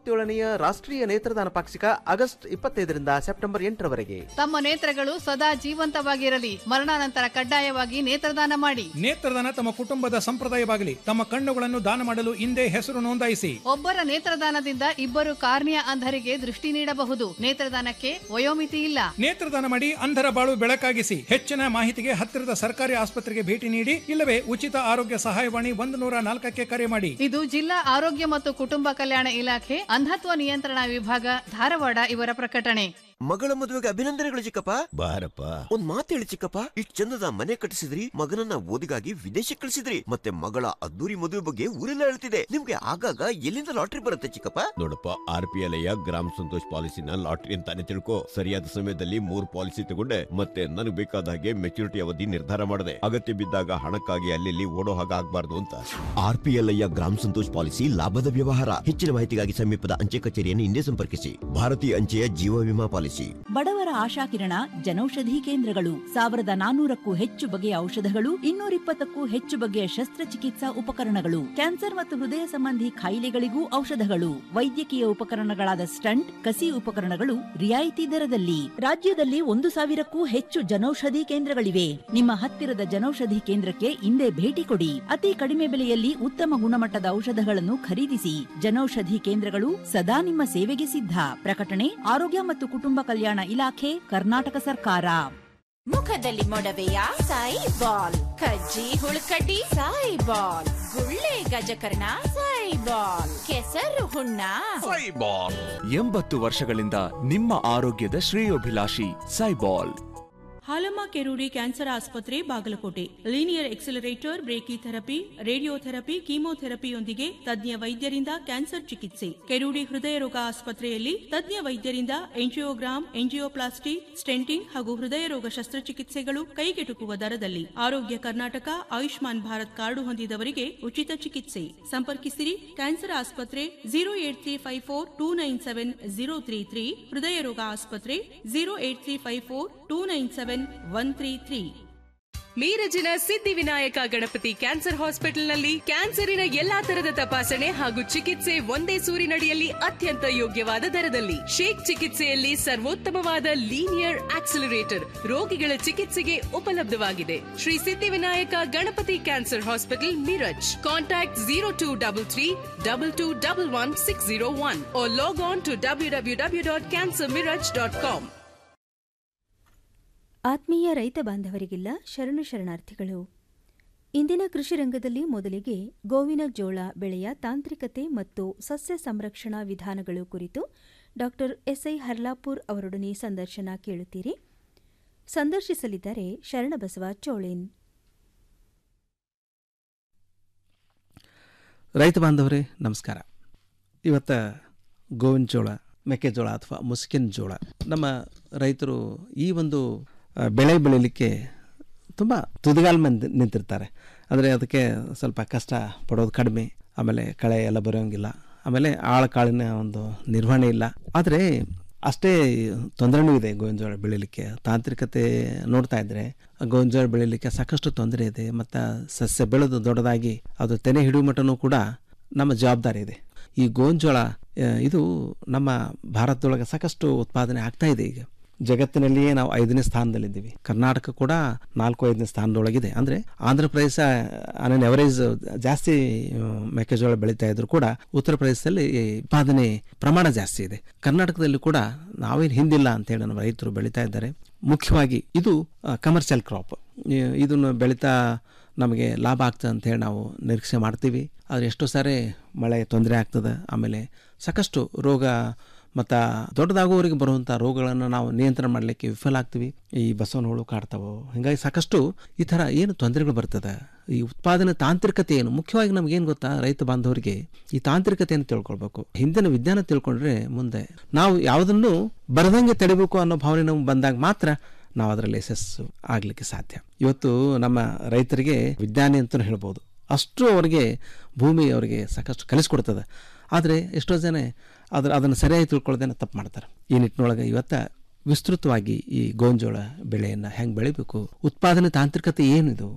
ಮೂವತ್ತೇಳನೆಯ ರಾಷ್ಟ್ರೀಯ ನೇತ್ರದಾನ ಪಾಕ್ಷಿಕ ಆಗಸ್ಟ್ ಇಪ್ಪತ್ತೈದರಿಂದ ಸೆಪ್ಟೆಂಬರ್ ಎಂಟರವರೆಗೆ ತಮ್ಮ ನೇತ್ರಗಳು ಸದಾ ಜೀವಂತವಾಗಿರಲಿ ಮರಣಾನಂತರ ಕಡ್ಡಾಯವಾಗಿ ನೇತ್ರದಾನ ಮಾಡಿ ನೇತ್ರದಾನ ತಮ್ಮ ಕುಟುಂಬದ ಸಂಪ್ರದಾಯವಾಗಲಿ ತಮ್ಮ ಕಣ್ಣುಗಳನ್ನು ದಾನ ಮಾಡಲು ಹಿಂದೆ ಹೆಸರು ನೋಂದಾಯಿಸಿ ಒಬ್ಬರ ನೇತ್ರದಾನದಿಂದ ಇಬ್ಬರು ಕಾರ್ನಿಯ ಅಂಧರಿಗೆ ದೃಷ್ಟಿ ನೀಡಬಹುದು ನೇತ್ರದಾನಕ್ಕೆ ವಯೋಮಿತಿ ಇಲ್ಲ ನೇತ್ರದಾನ ಮಾಡಿ ಅಂಧರ ಬಾಳು ಬೆಳಕಾಗಿಸಿ ಹೆಚ್ಚಿನ ಮಾಹಿತಿಗೆ ಹತ್ತಿರದ ಸರ್ಕಾರಿ ಆಸ್ಪತ್ರೆಗೆ ಭೇಟಿ ನೀಡಿ ಇಲ್ಲವೇ ಉಚಿತ ಆರೋಗ್ಯ ಸಹಾಯವಾಣಿ ಒಂದು ನೂರ ನಾಲ್ಕಕ್ಕೆ ಕರೆ ಮಾಡಿ ಇದು ಜಿಲ್ಲಾ ಆರೋಗ್ಯ ಮತ್ತು ಕುಟುಂಬ ಕಲ್ಯಾಣ ಇಲಾಖೆ ಅಂಧತ್ವ ನಿಯಂತ್ರಣ ವಿಭಾಗ ಧಾರವಾಡ ಇವರ ಪ್ರಕಟಣೆ ಮಗಳ ಮದುವೆಗೆ ಅಭಿನಂದನೆಗಳು ಚಿಕ್ಕಪ್ಪ ಬಾರಪ್ಪ ಒಂದ್ ಮಾತು ಹೇಳಿ ಚಿಕ್ಕಪ್ಪ ಇಷ್ಟ್ ಚಂದದ ಮನೆ ಕಟ್ಟಿಸಿದ್ರಿ ಮಗನನ್ನ ಓದಿಗಾಗಿ ವಿದೇಶಕ್ಕೆ ಕಳಿಸಿದ್ರಿ ಮತ್ತೆ ಮಗಳ ಅದ್ದೂರಿ ಮದುವೆ ಬಗ್ಗೆ ಊರೆಲ್ಲ ಹೇಳ್ತಿದೆ ನಿಮ್ಗೆ ಆಗಾಗ ಎಲ್ಲಿಂದ ಲಾಟ್ರಿ ಬರುತ್ತೆ ಚಿಕ್ಕಪ್ಪ ನೋಡಪ್ಪ ಆರ್ ಪಿ ಎಲ್ ಗ್ರಾಮ ಸಂತೋಷ್ ಪಾಲಿಸಿನ ಲಾಟ್ರಿ ಅಂತಾನೆ ತಿಳ್ಕೊ ಸರಿಯಾದ ಸಮಯದಲ್ಲಿ ಮೂರ್ ಪಾಲಿಸಿ ತಗೊಂಡೆ ಮತ್ತೆ ನನಗೆ ಬೇಕಾದ ಹಾಗೆ ಮೆಚುರಿಟಿ ಅವಧಿ ನಿರ್ಧಾರ ಮಾಡಿದೆ ಅಗತ್ಯ ಬಿದ್ದಾಗ ಹಣಕ್ಕಾಗಿ ಅಲ್ಲಿ ಓಡೋ ಹಾಗೆ ಆಗ್ಬಾರ್ದು ಅಂತ ಆರ್ ಪಿ ಎಲ್ ಐಯ ಗ್ರಾಮ ಸಂತೋಷ್ ಪಾಲಿಸಿ ಲಾಭದ ವ್ಯವಹಾರ ಹೆಚ್ಚಿನ ಮಾಹಿತಿಗಾಗಿ ಸಮೀಪದ ಅಂಚೆ ಕಚೇರಿಯನ್ನು ಹಿಂದೆ ಸಂಪರ್ಕಿಸಿ ಭಾರತೀಯ ಅಂಚೆಯ ಜೀವ ವಿಮಾ ಪಾಲಿಸಿ ಬಡವರ ಆಶಾಕಿರಣ ಜನೌಷಧಿ ಕೇಂದ್ರಗಳು ಸಾವಿರದ ನಾನೂರಕ್ಕೂ ಹೆಚ್ಚು ಬಗೆಯ ಔಷಧಗಳು ಇನ್ನೂರಿಪ್ಪತ್ತಕ್ಕೂ ಹೆಚ್ಚು ಬಗೆಯ ಶಸ್ತ್ರಚಿಕಿತ್ಸಾ ಉಪಕರಣಗಳು ಕ್ಯಾನ್ಸರ್ ಮತ್ತು ಹೃದಯ ಸಂಬಂಧಿ ಕಾಯಿಲೆಗಳಿಗೂ ಔಷಧಗಳು ವೈದ್ಯಕೀಯ ಉಪಕರಣಗಳಾದ ಸ್ಟಂಟ್ ಕಸಿ ಉಪಕರಣಗಳು ರಿಯಾಯಿತಿ ದರದಲ್ಲಿ ರಾಜ್ಯದಲ್ಲಿ ಒಂದು ಸಾವಿರಕ್ಕೂ ಹೆಚ್ಚು ಜನೌಷಧಿ ಕೇಂದ್ರಗಳಿವೆ ನಿಮ್ಮ ಹತ್ತಿರದ ಜನೌಷಧಿ ಕೇಂದ್ರಕ್ಕೆ ಇಂದೇ ಭೇಟಿ ಕೊಡಿ ಅತಿ ಕಡಿಮೆ ಬೆಲೆಯಲ್ಲಿ ಉತ್ತಮ ಗುಣಮಟ್ಟದ ಔಷಧಗಳನ್ನು ಖರೀದಿಸಿ ಜನೌಷಧಿ ಕೇಂದ್ರಗಳು ಸದಾ ನಿಮ್ಮ ಸೇವೆಗೆ ಸಿದ್ಧ ಪ್ರಕಟಣೆ ಆರೋಗ್ಯ ಮತ್ತು ಕುಟುಂಬ ಕಲ್ಯಾಣ ಇಲಾಖೆ ಕರ್ನಾಟಕ ಸರ್ಕಾರ ಮುಖದಲ್ಲಿ ಮೊಡವೆಯ ಸಾಯಿ ಬಾಲ್ ಕಜ್ಜಿ ಹುಳುಕಡ್ಡಿ ಸಾಯಿ ಬಾಲ್ ಗುಳ್ಳೆ ಗಜಕರ್ಣ ಸಾಯಿ ಬಾಲ್ ಕೆಸರು ಹುಣ್ಣ ಎಂಬತ್ತು ವರ್ಷಗಳಿಂದ ನಿಮ್ಮ ಆರೋಗ್ಯದ ಶ್ರೇಯೋಭಿಲಾಷಿ ಸೈಬಾಲ್ ಹಾಲಮ್ಮ ಕೆರೂಡಿ ಕ್ಯಾನ್ಸರ್ ಆಸ್ಪತ್ರೆ Bagalkote linear accelerator brachytherapy radiotherapy ಕೀಮೋಥೆರಪಿಯೊಂದಿಗೆ ತಜ್ಞ ವೈದ್ಯರಿಂದ ಕ್ಯಾನ್ಸರ್ ಚಿಕಿತ್ಸೆ ಕೆರೂಡಿ ಹೃದಯ ರೋಗ ಆಸ್ಪತ್ರೆಯಲ್ಲಿ ತಜ್ಞ ವೈದ್ಯರಿಂದ ಎಂಜಿಯೋಗ್ರಾಮ್ ಎಂಜಿಯೋಪ್ಲಾಸ್ಟಿ ಸ್ಟೆಂಟಿಂಗ್ ಹಾಗೂ ಹೃದಯ ರೋಗ ಶಸ್ತ್ರಚಿಕಿತ್ಸೆಗಳು ಕೈಗೆಟುಕುವ ದರದಲ್ಲಿ ಆರೋಗ್ಯ ಕರ್ನಾಟಕ ಆಯುಷ್ಮಾನ್ ಭಾರತ್ ಕಾರ್ಡು ಹೊಂದಿದವರಿಗೆ ಉಚಿತ ಚಿಕಿತ್ಸೆ ಸಂಪರ್ಕಿಸಿರಿ ಕ್ಯಾನ್ಸರ್ ಆಸ್ಪತ್ರೆ zero eight three five four two nine seven zero three three ಹೃದಯ ರೋಗ ಆಸ್ಪತ್ರೆ zero eight three five four two nine seven one three three ಮೀರಜಿನ ಸಿದ್ಧಿವಿನಾಯಕ ಗಣಪತಿ ಕ್ಯಾನ್ಸರ್ ಹಾಸ್ಪಿಟಲ್ನಲ್ಲಿ ಕ್ಯಾನ್ಸರಿನ ಎಲ್ಲಾ ತರದ ತಪಾಸಣೆ ಹಾಗೂ ಚಿಕಿತ್ಸೆ ಒಂದೇ ಸೂರಿನಡಿಯಲ್ಲಿ ಅತ್ಯಂತ ಯೋಗ್ಯವಾದ ದರದಲ್ಲಿ ಶೇಕ್ ಚಿಕಿತ್ಸೆಯಲ್ಲಿ ಸರ್ವೋತ್ತಮವಾದ ಲೀನಿಯರ್ ಆಕ್ಸಿಲರೇಟರ್ ರೋಗಿಗಳ ಚಿಕಿತ್ಸೆಗೆ ಉಪಲಬ್ಧವಾಗಿದೆ Shri Siddhivinayak Ganapati cancer hospital Miraj contact zero two double three double two double one six zero one log on to W W W dot cancer Miraj dot com ಆತ್ಮೀಯ ರೈತ ಬಾಂಧವರಿಗೆಲ್ಲ ಶರಣು ಶರಣಾರ್ಥಿಗಳು ಇಂದಿನ ಕೃಷಿ ರಂಗದಲ್ಲಿ ಮೊದಲಿಗೆ ಗೋವಿನ ಜೋಳ ಬೆಳೆಯ ತಾಂತ್ರಿಕತೆ ಮತ್ತು ಸಸ್ಯ ಸಂರಕ್ಷಣಾ ವಿಧಾನಗಳು ಕುರಿತು ಡಾಕ್ಟರ್ ಎಸ್ಐ ಹರ್ಲಾಪುರ್ ಅವರೊಡನೆ ಸಂದರ್ಶನ ಕೇಳುತ್ತೀರಿ ಸಂದರ್ಶಿಸಲಿದ್ದಾರೆ ಶರಣಬಸವ ಚೋಳೇನ್ ರೈತ ಬಾಂಧವರೇ ನಮಸ್ಕಾರ ಇವತ್ತು ಗೋವಿನ ಜೋಳ ಮೆಕ್ಕೆಜೋಳ ಅಥವಾ ಮುಸ್ಕಿನ ಜೋಳ ನಮ್ಮ ರೈತರು ಈ ಒಂದು ಆ, ಬೆಳೆ ಬೆಳೀಲಿಕ್ಕೆ ತುಂಬ ತುದಿಗಾಲ ಮಂದಿ ನಿಂತಿರ್ತಾರೆ ಅಂದರೆ ಅದಕ್ಕೆ ಸ್ವಲ್ಪ ಕಷ್ಟ ಪಡೋದು ಕಡಿಮೆ ಆಮೇಲೆ ಕಳೆ ಎಲ್ಲ ಬರೋಂಗಿಲ್ಲ ಆಮೇಲೆ ಆಳ ಕಾಳಿನ ಒಂದು ನಿರ್ವಹಣೆ ಇಲ್ಲ ಆದರೆ ಅಷ್ಟೇ ತೊಂದರೆನೂ ಇದೆ ಗೋವಿನ ಜೋಳ ಬೆಳೀಲಿಕ್ಕೆ ತಾಂತ್ರಿಕತೆ ನೋಡ್ತಾ ಇದ್ದರೆ ಗೋವಿನ ಜೋಳ ಬೆಳೀಲಿಕ್ಕೆ ಸಾಕಷ್ಟು ತೊಂದರೆ ಇದೆ ಮತ್ತು ಸಸ್ಯ ಬೆಳೆದು ದೊಡ್ಡದಾಗಿ ಅದು ತೆನೆ ಹಿಡಿಯುವ ಮಟ್ಟನೂ ಕೂಡ ನಮ್ಮ ಜವಾಬ್ದಾರಿ ಇದೆ ಈ ಗೋವಿನ ಜೋಳ ಆ, ಇದು ನಮ್ಮ ಭಾರತದೊಳಗೆ ಸಾಕಷ್ಟು ಉತ್ಪಾದನೆ ಆಗ್ತಾ ಇದೆ ಈಗ ಜಗತ್ತಿನಲ್ಲಿಯೇ ನಾವು ಐದನೇ ಸ್ಥಾನದಲ್ಲಿದ್ದೀವಿ ಕರ್ನಾಟಕ ಕೂಡ ನಾಲ್ಕು ಐದನೇ ಸ್ಥಾನದೊಳಗಿದೆ ಅಂದರೆ ಆಂಧ್ರ ಪ್ರದೇಶ ಆನ್ ಎವರೇಜ್ ಜಾಸ್ತಿ ಆ, ಮೆಕ್ಕೆಜೋಳ ಬೆಳೀತಾ ಇದ್ರು ಕೂಡ ಉತ್ತರ ಪ್ರದೇಶದಲ್ಲಿ ಈ ಉತ್ಪಾದನೆ ಪ್ರಮಾಣ ಜಾಸ್ತಿ ಇದೆ ಕರ್ನಾಟಕದಲ್ಲಿ ಕೂಡ ನಾವೇನು ಹಿಂದಿಲ್ಲ ಅಂತೇಳಿ ನಮ್ಮ ರೈತರು ಬೆಳೀತಾ ಇದ್ದಾರೆ ಮುಖ್ಯವಾಗಿ ಇದು ಕಮರ್ಷಿಯಲ್ ಕ್ರಾಪ್ ಇದನ್ನು ಬೆಳೀತಾ ನಮಗೆ ಲಾಭ ಆಗ್ತದೆ ಅಂತೇಳಿ ನಾವು ನಿರೀಕ್ಷೆ ಮಾಡ್ತೀವಿ ಆದರೆ ಎಷ್ಟೋ ಸಾರಿ ಮಳೆ ತೊಂದರೆ ಆಗ್ತದೆ ಆಮೇಲೆ ಸಾಕಷ್ಟು ರೋಗ ಮತ್ತು ದೊಡ್ಡದಾಗುವವರಿಗೆ ಬರುವಂಥ ರೋಗಗಳನ್ನು ನಾವು ನಿಯಂತ್ರಣ ಮಾಡಲಿಕ್ಕೆ ವಿಫಲ ಆಗ್ತೀವಿ ಈ ಬಸವನ ಹುಳು ಕಾಡ್ತಾವೋ ಹೀಗಾಗಿ ಸಾಕಷ್ಟು ಈ ಥರ ಏನು ತೊಂದರೆಗಳು ಬರ್ತದೆ ಈ ಉತ್ಪಾದನೆ ತಾಂತ್ರಿಕತೆ ಏನು ಮುಖ್ಯವಾಗಿ ನಮಗೇನು ಗೊತ್ತಾ ರೈತ ಬಾಂಧವರಿಗೆ ಈ ತಾಂತ್ರಿಕತೆಯನ್ನು ತಿಳ್ಕೊಳ್ಬೇಕು ಹಿಂದಿನ ವಿಜ್ಞಾನ ತಿಳ್ಕೊಂಡ್ರೆ ಮುಂದೆ ನಾವು ಯಾವುದನ್ನು ಬರದಂಗೆ ತಡಿಬೇಕು ಅನ್ನೋ ಭಾವನೆ ನಮ್ಗೆ ಬಂದಾಗ ಮಾತ್ರ ನಾವು ಅದರಲ್ಲಿ ಯಶಸ್ಸು ಆಗಲಿಕ್ಕೆ ಸಾಧ್ಯ ಇವತ್ತು ನಮ್ಮ ರೈತರಿಗೆ ವಿಜ್ಞಾನಿ ಅಂತಲೂ ಹೇಳ್ಬೋದು ಅಷ್ಟು ಅವರಿಗೆ ಭೂಮಿ ಅವರಿಗೆ ಸಾಕಷ್ಟು ಕಲಿಸ್ಕೊಡ್ತದೆ ಆದರೆ ಎಷ್ಟೋ ಜನ ಅದ್ರ ಅದನ್ನು ಸರಿಯಾಗಿ ತಿಳ್ಕೊಳ್ಳೋದೇನೆ ತಪ್ಪು ಮಾಡ್ತಾರೆ ಈ ನಿಟ್ಟಿನೊಳಗೆ ಇವತ್ತು ವಿಸ್ತೃತವಾಗಿ ಈ ಗೋಂಜೋಳ ಬೆಳೆಯನ್ನು ಹೆಂಗೆ ಬೆಳಿಬೇಕು ಉತ್ಪಾದನೆ ತಾಂತ್ರಿಕತೆ ಏನಿದು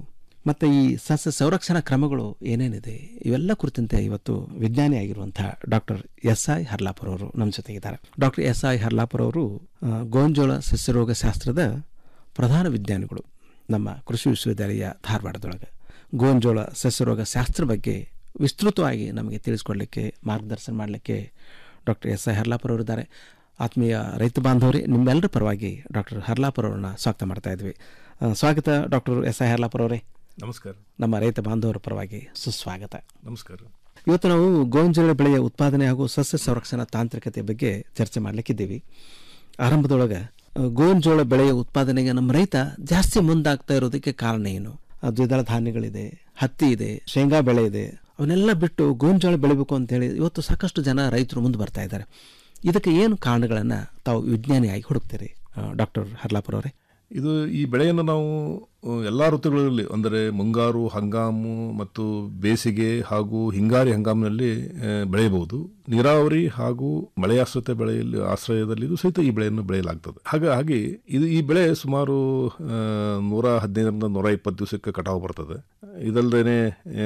ಮತ್ತು ಈ ಸಸ್ಯ ಸಂರಕ್ಷಣಾ ಕ್ರಮಗಳು ಏನೇನಿದೆ ಇವೆಲ್ಲ ಕುರಿತಂತೆ ಇವತ್ತು ವಿಜ್ಞಾನಿಯಾಗಿರುವಂಥ ಡಾಕ್ಟರ್ ಎಸ್ ಐ ಹರ್ಲಾಪುರ ಅವರು ನಮ್ಮ ಜೊತೆಗಿದ್ದಾರೆ ಡಾಕ್ಟರ್ ಎಸ್ ಐ ಹರ್ಲಾಪುರ ಅವರು ಆ, ಗೋಂಜೋಳ ಸಸ್ಯರೋಗ ಶಾಸ್ತ್ರದ ಪ್ರಧಾನ ವಿಜ್ಞಾನಿಗಳು ನಮ್ಮ ಕೃಷಿ ವಿಶ್ವವಿದ್ಯಾಲಯ ಧಾರವಾಡದೊಳಗೆ ಗೋಂಜೋಳ ಸಸ್ಯರೋಗ ಶಾಸ್ತ್ರ ಬಗ್ಗೆ ವಿಸ್ತೃತವಾಗಿ ನಮಗೆ ತಿಳಿಸ್ಕೊಡ್ಲಿಕ್ಕೆ ಮಾರ್ಗದರ್ಶನ ಮಾಡಲಿಕ್ಕೆ ಡಾಕ್ಟರ್ ಎಸ್ ಐ ಹರ್ಲಾಪುರ ಅವರಿದ್ದಾರೆ ಆತ್ಮೀಯ ರೈತ ಬಾಂಧವರೇ ನಿಮ್ಮೆಲ್ಲರ ಪರವಾಗಿ ಡಾಕ್ಟರ್ ಹರ್ಲಾಪುರ ಅವರನ್ನ ಸ್ವಾಗತ ಮಾಡ್ತಾ ಇದ್ವಿ ಆ, ಸ್ವಾಗತ ಡಾಕ್ಟರ್ ಎಸ್ ಐ ಹರ್ಲಾಪುರ ಅವರೇ ನಮಸ್ಕಾರ ನಮ್ಮ ರೈತ ಬಾಂಧವರ ಪರವಾಗಿ ಸುಸ್ವಾಗತ ನಮಸ್ಕಾರ ಇವತ್ತು ನಾವು ಗೋಂಜಾಳ ಬೆಳೆಯ ಉತ್ಪಾದನೆ ಹಾಗೂ ಸಸ್ಯ ಸಂರಕ್ಷಣಾ ತಾಂತ್ರಿಕತೆ ಬಗ್ಗೆ ಚರ್ಚೆ ಮಾಡಲಿಕ್ಕಿದ್ದೀವಿ ಆರಂಭದೊಳಗೆ ಆ, ಗೋಂಜೋಳ ಬೆಳೆಯ ಉತ್ಪಾದನೆಗೆ ನಮ್ಮ ರೈತ ಜಾಸ್ತಿ ಮುಂದಾಗ್ತಾ ಇರೋದಕ್ಕೆ ಕಾರಣ ಏನು ಆ, ದ್ವಿದಳ ಧಾನ್ಯಗಳಿದೆ ಹತ್ತಿ ಇದೆ ಶೇಂಗಾ ಬೆಳೆ ಇದೆ ಅವನ್ನೆಲ್ಲ ಬಿಟ್ಟು ಗೋಂಜಾಳ ಬೆಳಿಬೇಕು ಅಂತೇಳಿ ಇವತ್ತು ಸಾಕಷ್ಟು ಜನ ರೈತರು ಮುಂದೆ ಬರ್ತಾ ಇದ್ದಾರೆ ಇದಕ್ಕೆ ಏನು ಕಾರಣಗಳನ್ನು ತಾವು ವಿಜ್ಞಾನಿಯಾಗಿ ಹುಡುಕ್ತೀರಿ ಡಾಕ್ಟರ್ ಹರ್ಲಾಪುರ ಅವರೇ ಇದು ಈ ಬೆಳೆಯನ್ನು ನಾವು ಎಲ್ಲ ಋತುಗಳಲ್ಲಿ ಅಂದರೆ ಮುಂಗಾರು ಹಂಗಾಮು ಮತ್ತು ಬೇಸಿಗೆ ಹಾಗೂ ಹಿಂಗಾರಿ ಹಂಗಾಮಿನಲ್ಲಿ ಆ, ಬೆಳೆಯಬಹುದು ನೀರಾವರಿ ಹಾಗೂ ಮಳೆಯಾಶ್ರಿತ ಬೆಳೆಯಲ್ಲಿ ಆಶ್ರಯದಲ್ಲಿ ಇದು ಸಹಿತ ಈ ಬೆಳೆಯನ್ನು ಬೆಳೆಯಲಾಗ್ತದೆ ಹಾಗಾಗಿ ಇದು ಈ ಬೆಳೆ ಸುಮಾರು ಆ, ನೂರ ಹದಿನೈದರಿಂದ ನೂರ ಇಪ್ಪತ್ತು ದಿವಸಕ್ಕೆ ಕಟಾವು ಬರ್ತದೆ ಇದಲ್ಲದೆ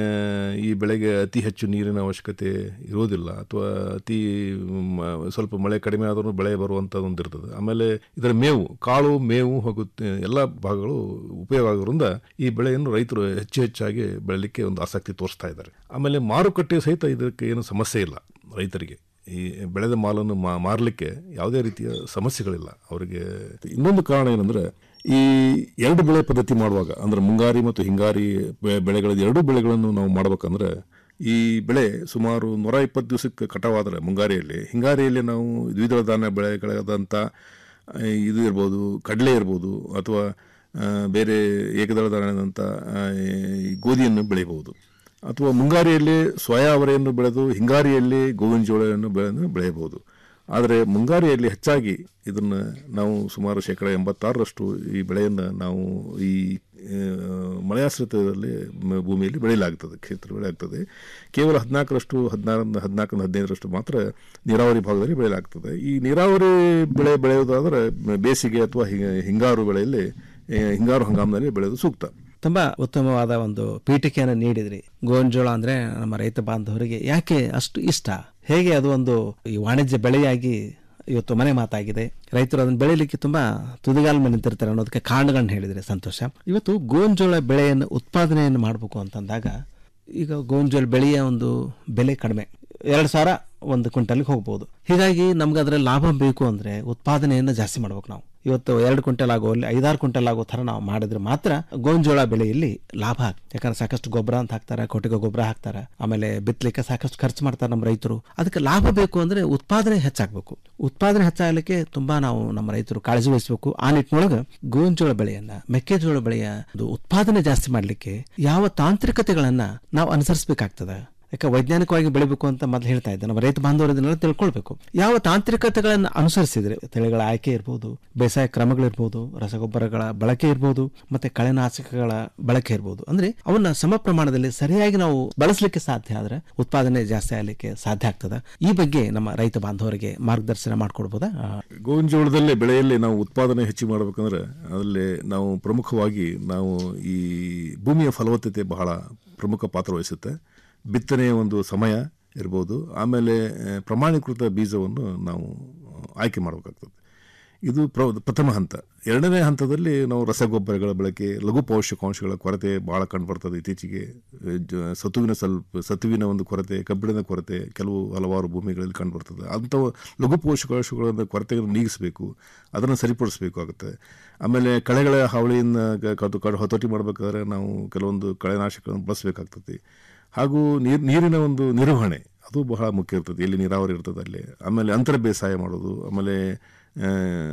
ಈ ಬೆಳೆಗೆ ಅತಿ ಹೆಚ್ಚು ನೀರಿನ ಅವಶ್ಯಕತೆ ಇರೋದಿಲ್ಲ ಅಥವಾ ಅತಿ ಮ, ಸ್ವಲ್ಪ ಮಳೆ ಕಡಿಮೆ ಆದರೂ ಬೆಳೆ ಬರುವಂಥದ್ದು ಒಂದು ಇರ್ತದೆ ಆಮೇಲೆ ಇದರ ಮೇವು ಕಾಳು ಮೇವು ಹಾಗೂ ತ- ಎಲ್ಲ ಭಾಗಗಳು ಉಪಯೋಗ ಆಗೋದ್ರಿಂದ ಈ ಬೆಳೆಯನ್ನು ರೈತರು ಹೆಚ್ಚು ಹೆಚ್ಚಾಗಿ ಬೆಳಲಿಕ್ಕೆ ಒಂದು ಆಸಕ್ತಿ ತೋರಿಸ್ತಾ ಇದ್ದಾರೆ ಆಮೇಲೆ ಮಾರುಕಟ್ಟೆ ಸಹಿತ ಇದಕ್ಕೆ ಏನು ಸಮಸ್ಯೆ ಇಲ್ಲ ರೈತರಿಗೆ ಈ ಬೆಳೆದ ಮಾಲನ್ನು ಮಾ ಮಾರಲಿಕ್ಕೆ ಯಾವುದೇ ರೀತಿಯ ಸಮಸ್ಯೆಗಳಿಲ್ಲ ಅವರಿಗೆ ಇನ್ನೊಂದು ಕಾರಣ ಏನಂದ್ರೆ ಈ ಎರಡು ಬೆಳೆ ಪದ್ಧತಿ ಮಾಡುವಾಗ ಅಂದ್ರೆ ಮುಂಗಾರಿ ಮತ್ತು ಹಿಂಗಾರಿ ಬೆ- ಬೆಳೆಗಳ ಎರಡೂ ಬೆಳೆಗಳನ್ನು ನಾವು ಮಾಡ್ಬೇಕಂದ್ರೆ ಈ ಬೆಳೆ ಸುಮಾರು ನೂರ ಇಪ್ಪತ್ತು ದಿವಸಕ್ಕೆ ಕಟಾವಾದರೆ ಮುಂಗಾರಿಯಲ್ಲಿ ಹಿಂಗಾರಿಯಲ್ಲಿ ನಾವು ದ್ವಿದಳ ಧಾನ್ಯ ಬೆಳೆಗಳಾದಂಥ ಆ, ಇದು ಇರ್ಬೋದು ಕಡಲೆ ಇರ್ಬೋದು ಅಥವಾ ಆ, ಬೇರೆ ಏಕದಳ ಧಾನ್ಯದಂಥ ಆ, ಈ ಗೋಧಿಯನ್ನು ಬೆಳೆಯಬಹುದು ಅಥವಾ ಮುಂಗಾರಿಯಲ್ಲಿ ಸೋಯಾ ಅವರೆಯನ್ನು ಬೆಳೆದು ಹಿಂಗಾರಿಯಲ್ಲಿ ಗೋವಿನ ಜೋಳವನ್ನು ಬೆಳೆದು ಬೆಳೆಯಬಹುದು ಆದರೆ ಮುಂಗಾರಿಯಲ್ಲಿ ಹೆಚ್ಚಾಗಿ ಇದನ್ನು ನಾವು ಸುಮಾರು ಶೇಕಡ ಎಂಬತ್ತಾರರಷ್ಟು ಈ ಬೆಳೆಯನ್ನು ನಾವು ಈ ಆ, ಮಳೆಯಾಶ್ರಿತದಲ್ಲಿ ಮ- ಭೂಮಿಯಲ್ಲಿ ಬೆಳೆಯಲಾಗ್ತದೆ ಕ್ಷೇತ್ರ ಬೆಳೆ ಆಗ್ತದೆ ಕೇವಲ ಹದಿನಾಲ್ಕರಷ್ಟು ಹದಿನಾರರಿಂದ ಹದಿನಾಲ್ಕರಿಂದ ಹದಿನೈದರಷ್ಟು ಮಾತ್ರ ನೀರಾವರಿ ಭಾಗದಲ್ಲಿ ಬೆಳೆಯಲಾಗ್ತದೆ ಈ ನೀರಾವರಿ ಬೆಳೆ ಬೆಳೆಯೋದಾದರೆ ಬೇಸಿಗೆ ಅಥವಾ ಹಿ- ಹಿಂಗಾರು ಬೆಳೆಯಲ್ಲಿ ಆ, ಹಿಂಗಾರು ಹಂಗಾಮಿನಲ್ಲಿ ಬೆಳೆಯೋದು ಸೂಕ್ತ ತುಂಬ ಉತ್ತಮವಾದ ಒಂದು ಪೀಠಿಕೆಯನ್ನು ನೀಡಿದ್ರಿ ಗೋಂಜೋಳ ಅಂದರೆ ನಮ್ಮ ರೈತ ಬಾಂಧವರಿಗೆ ಯಾಕೆ ಅಷ್ಟು ಇಷ್ಟ ಹೇಗೆ ಅದು ಒಂದು ಈ ವಾಣಿಜ್ಯ ಬೆಳೆಯಾಗಿ ಇವತ್ತು ಮನೆ ಮಾತಾಗಿದೆ ರೈತರು ಅದನ್ನು ಬೆಳೀಲಿಕ್ಕೆ ತುಂಬಾ ತುದಿಗಾಲ ಮೇಲೆ ನಿಂತಿರ್ತಾರೆ ಅನ್ನೋದಕ್ಕೆ ಕಾರಣಗಳನ್ನ ಹೇಳಿದ್ರೆ ಸಂತೋಷ ಇವತ್ತು ಗೋಂಜೋಳ ಬೆಳೆಯನ್ನು ಉತ್ಪಾದನೆಯನ್ನು ಮಾಡಬೇಕು ಅಂತಂದಾಗ ಈಗ ಗೋಂಜೋಳ ಬೆಳೆಯ ಒಂದು ಬೆಲೆ ಕಡಿಮೆ ಎರಡು ಸಾವಿರ ಒಂದು ಕ್ವಿಂಟಲ್ಗೆ ಹೋಗ್ಬೋದು ಹೀಗಾಗಿ ನಮ್ಗೆ ಅದರಲ್ಲಿ ಲಾಭ ಬೇಕು ಅಂದರೆ ಉತ್ಪಾದನೆಯನ್ನು ಜಾಸ್ತಿ ಮಾಡ್ಬೇಕು ನಾವು ಇವತ್ತು ಎರಡು ಕ್ವಿಂಟಲ್ ಆಗೋ ಅಲ್ಲಿ ಐದಾರು ಕ್ವಿಂಟಲ್ ಆಗೋ ಥರ ನಾವು ಮಾಡಿದ್ರೆ ಮಾತ್ರ ಗೋಂಜೋಳ ಬೆಳೆಯಲ್ಲಿ ಲಾಭ ಆಗ್ತದೆ ಯಾಕಂದ್ರೆ ಸಾಕಷ್ಟು ಗೊಬ್ಬರ ಅಂತ ಹಾಕ್ತಾರೆ ಕೊಟ್ಟಿಗೆ ಗೊಬ್ಬರ ಹಾಕ್ತಾರೆ ಆಮೇಲೆ ಬಿತ್ತಲಿಕ್ಕೆ ಸಾಕಷ್ಟು ಖರ್ಚು ಮಾಡ್ತಾರೆ ನಮ್ಮ ರೈತರು ಅದಕ್ಕೆ ಲಾಭ ಬೇಕು ಅಂದರೆ ಉತ್ಪಾದನೆ ಹೆಚ್ಚಾಗಬೇಕು ಉತ್ಪಾದನೆ ಹೆಚ್ಚಾಗಲಿಕ್ಕೆ ತುಂಬಾ ನಾವು ನಮ್ಮ ರೈತರು ಕಾಳಜಿ ವಹಿಸಬೇಕು ಆ ನಿಟ್ಟಿನೊಳಗೆ ಗೋಂಜೋಳ ಬೆಳೆಯನ್ನ ಮೆಕ್ಕೆಜೋಳ ಬೆಳೆಯ ಒಂದು ಉತ್ಪಾದನೆ ಜಾಸ್ತಿ ಮಾಡಲಿಕ್ಕೆ ಯಾವ ತಾಂತ್ರಿಕತೆಗಳನ್ನ ನಾವು ಅನುಸರಿಸಬೇಕಾಗ್ತದೆ ಯಾಕೆ ವೈಜ್ಞಾನಿಕವಾಗಿ ಬೆಳಿಬೇಕು ಅಂತ ಮೊದಲು ಹೇಳ್ತಾ ಇದ್ದೆ ನಮ್ಮ ರೈತ ಬಾಂಧವರು ಇದನ್ನೆಲ್ಲ ತಿಳ್ಕೊಳ್ಬೇಕು ಯಾವ ತಾಂತ್ರಿಕತೆಗಳನ್ನು ಅನುಸರಿಸಿದ್ರೆ ತಳಿಗಳ ಆಯ್ಕೆ ಇರ್ಬೋದು ಬೇಸಾಯ ಕ್ರಮಗಳಿರ್ಬೋದು ರಸಗೊಬ್ಬರಗಳ ಬಳಕೆ ಇರ್ಬೋದು ಮತ್ತೆ ಕಳೆನಾಶಕಗಳ ಬಳಕೆ ಇರ್ಬೋದು ಅಂದ್ರೆ ಅವನ್ನ ಸಮ ಪ್ರಮಾಣದಲ್ಲಿ ಸರಿಯಾಗಿ ನಾವು ಬಳಸಲಿಕ್ಕೆ ಸಾಧ್ಯ ಆದ್ರೆ ಉತ್ಪಾದನೆ ಜಾಸ್ತಿ ಆಗಲಿಕ್ಕೆ ಸಾಧ್ಯ ಆಗ್ತದೆ ಈ ಬಗ್ಗೆ ನಮ್ಮ ರೈತ ಬಾಂಧವರಿಗೆ ಮಾರ್ಗದರ್ಶನ ಮಾಡ್ಕೊಡ್ಬೋದಾ ಆ, ಗೋವಿನ ಜೋಳದಲ್ಲಿ ಬೆಳೆಯಲ್ಲಿ ನಾವು ಉತ್ಪಾದನೆ ಹೆಚ್ಚು ಮಾಡಬೇಕಂದ್ರೆ ಅದರಲ್ಲಿ ನಾವು ಪ್ರಮುಖವಾಗಿ ನಾವು ಈ ಭೂಮಿಯ ಫಲವತ್ತತೆ ಬಹಳ ಪ್ರಮುಖ ಪಾತ್ರ ವಹಿಸುತ್ತೆ ಬಿತ್ತನೆಯ ಒಂದು ಸಮಯ ಇರ್ಬೋದು ಆಮೇಲೆ ಆ, ಪ್ರಮಾಣೀಕೃತ ಬೀಜವನ್ನು ನಾವು ಆಯ್ಕೆ ಮಾಡಬೇಕಾಗ್ತದೆ ಇದು ಪ್ರ ಪ್ರಥಮ ಹಂತ ಎರಡನೇ ಹಂತದಲ್ಲಿ ನಾವು ರಸಗೊಬ್ಬರಗಳ ಬಳಕೆ ಲಘು ಪೋಷಕಾಂಶಗಳ ಕೊರತೆ ಭಾಳ ಕಂಡುಬರ್ತದೆ ಇತ್ತೀಚೆಗೆ ಅಹ್, ಜ- ಸತುವಿನ ಸ್ವಲ್ಪ ಸತುವಿನ ಒಂದು ಕೊರತೆ ಕಬ್ಬಿಣದ ಕೊರತೆ ಕೆಲವು ಹಲವಾರು ಭೂಮಿಗಳಲ್ಲಿ ಕಂಡುಬರ್ತದೆ ಅಂಥ ಲಘು ಪೋಷಕಾಂಶಗಳನ್ನು ಕೊರತೆಗಳನ್ನು ನೀಗಿಸಬೇಕು ಅದನ್ನು ಸರಿಪಡಿಸಬೇಕಾಗುತ್ತೆ ಆಮೇಲೆ ಕಳೆಗಳ ಹಾವಳಿಯನ್ನು ಕ- ಕಟ್ಟು- ಕಟ್ಟು ಹತೋಟಿ ಮಾಡಬೇಕಾದ್ರೆ ನಾವು ಕೆಲವೊಂದು ಕಳೆನಾಶಕಗಳನ್ನು ಬಳಸಬೇಕಾಗ್ತದೆ ಹಾಗೂ ನೀರು ನೀರಿನ ಒಂದು ನಿರ್ವಹಣೆ ಅದು ಬಹಳ ಮುಖ್ಯ ಇರ್ತದೆ ಎಲ್ಲಿ ನೀರಾವರಿ ಇರ್ತದೆ ಅಲ್ಲಿ ಆಮೇಲೆ ಅಂತರ ಬೇಸಾಯ ಮಾಡೋದು ಆಮೇಲೆ ಆ,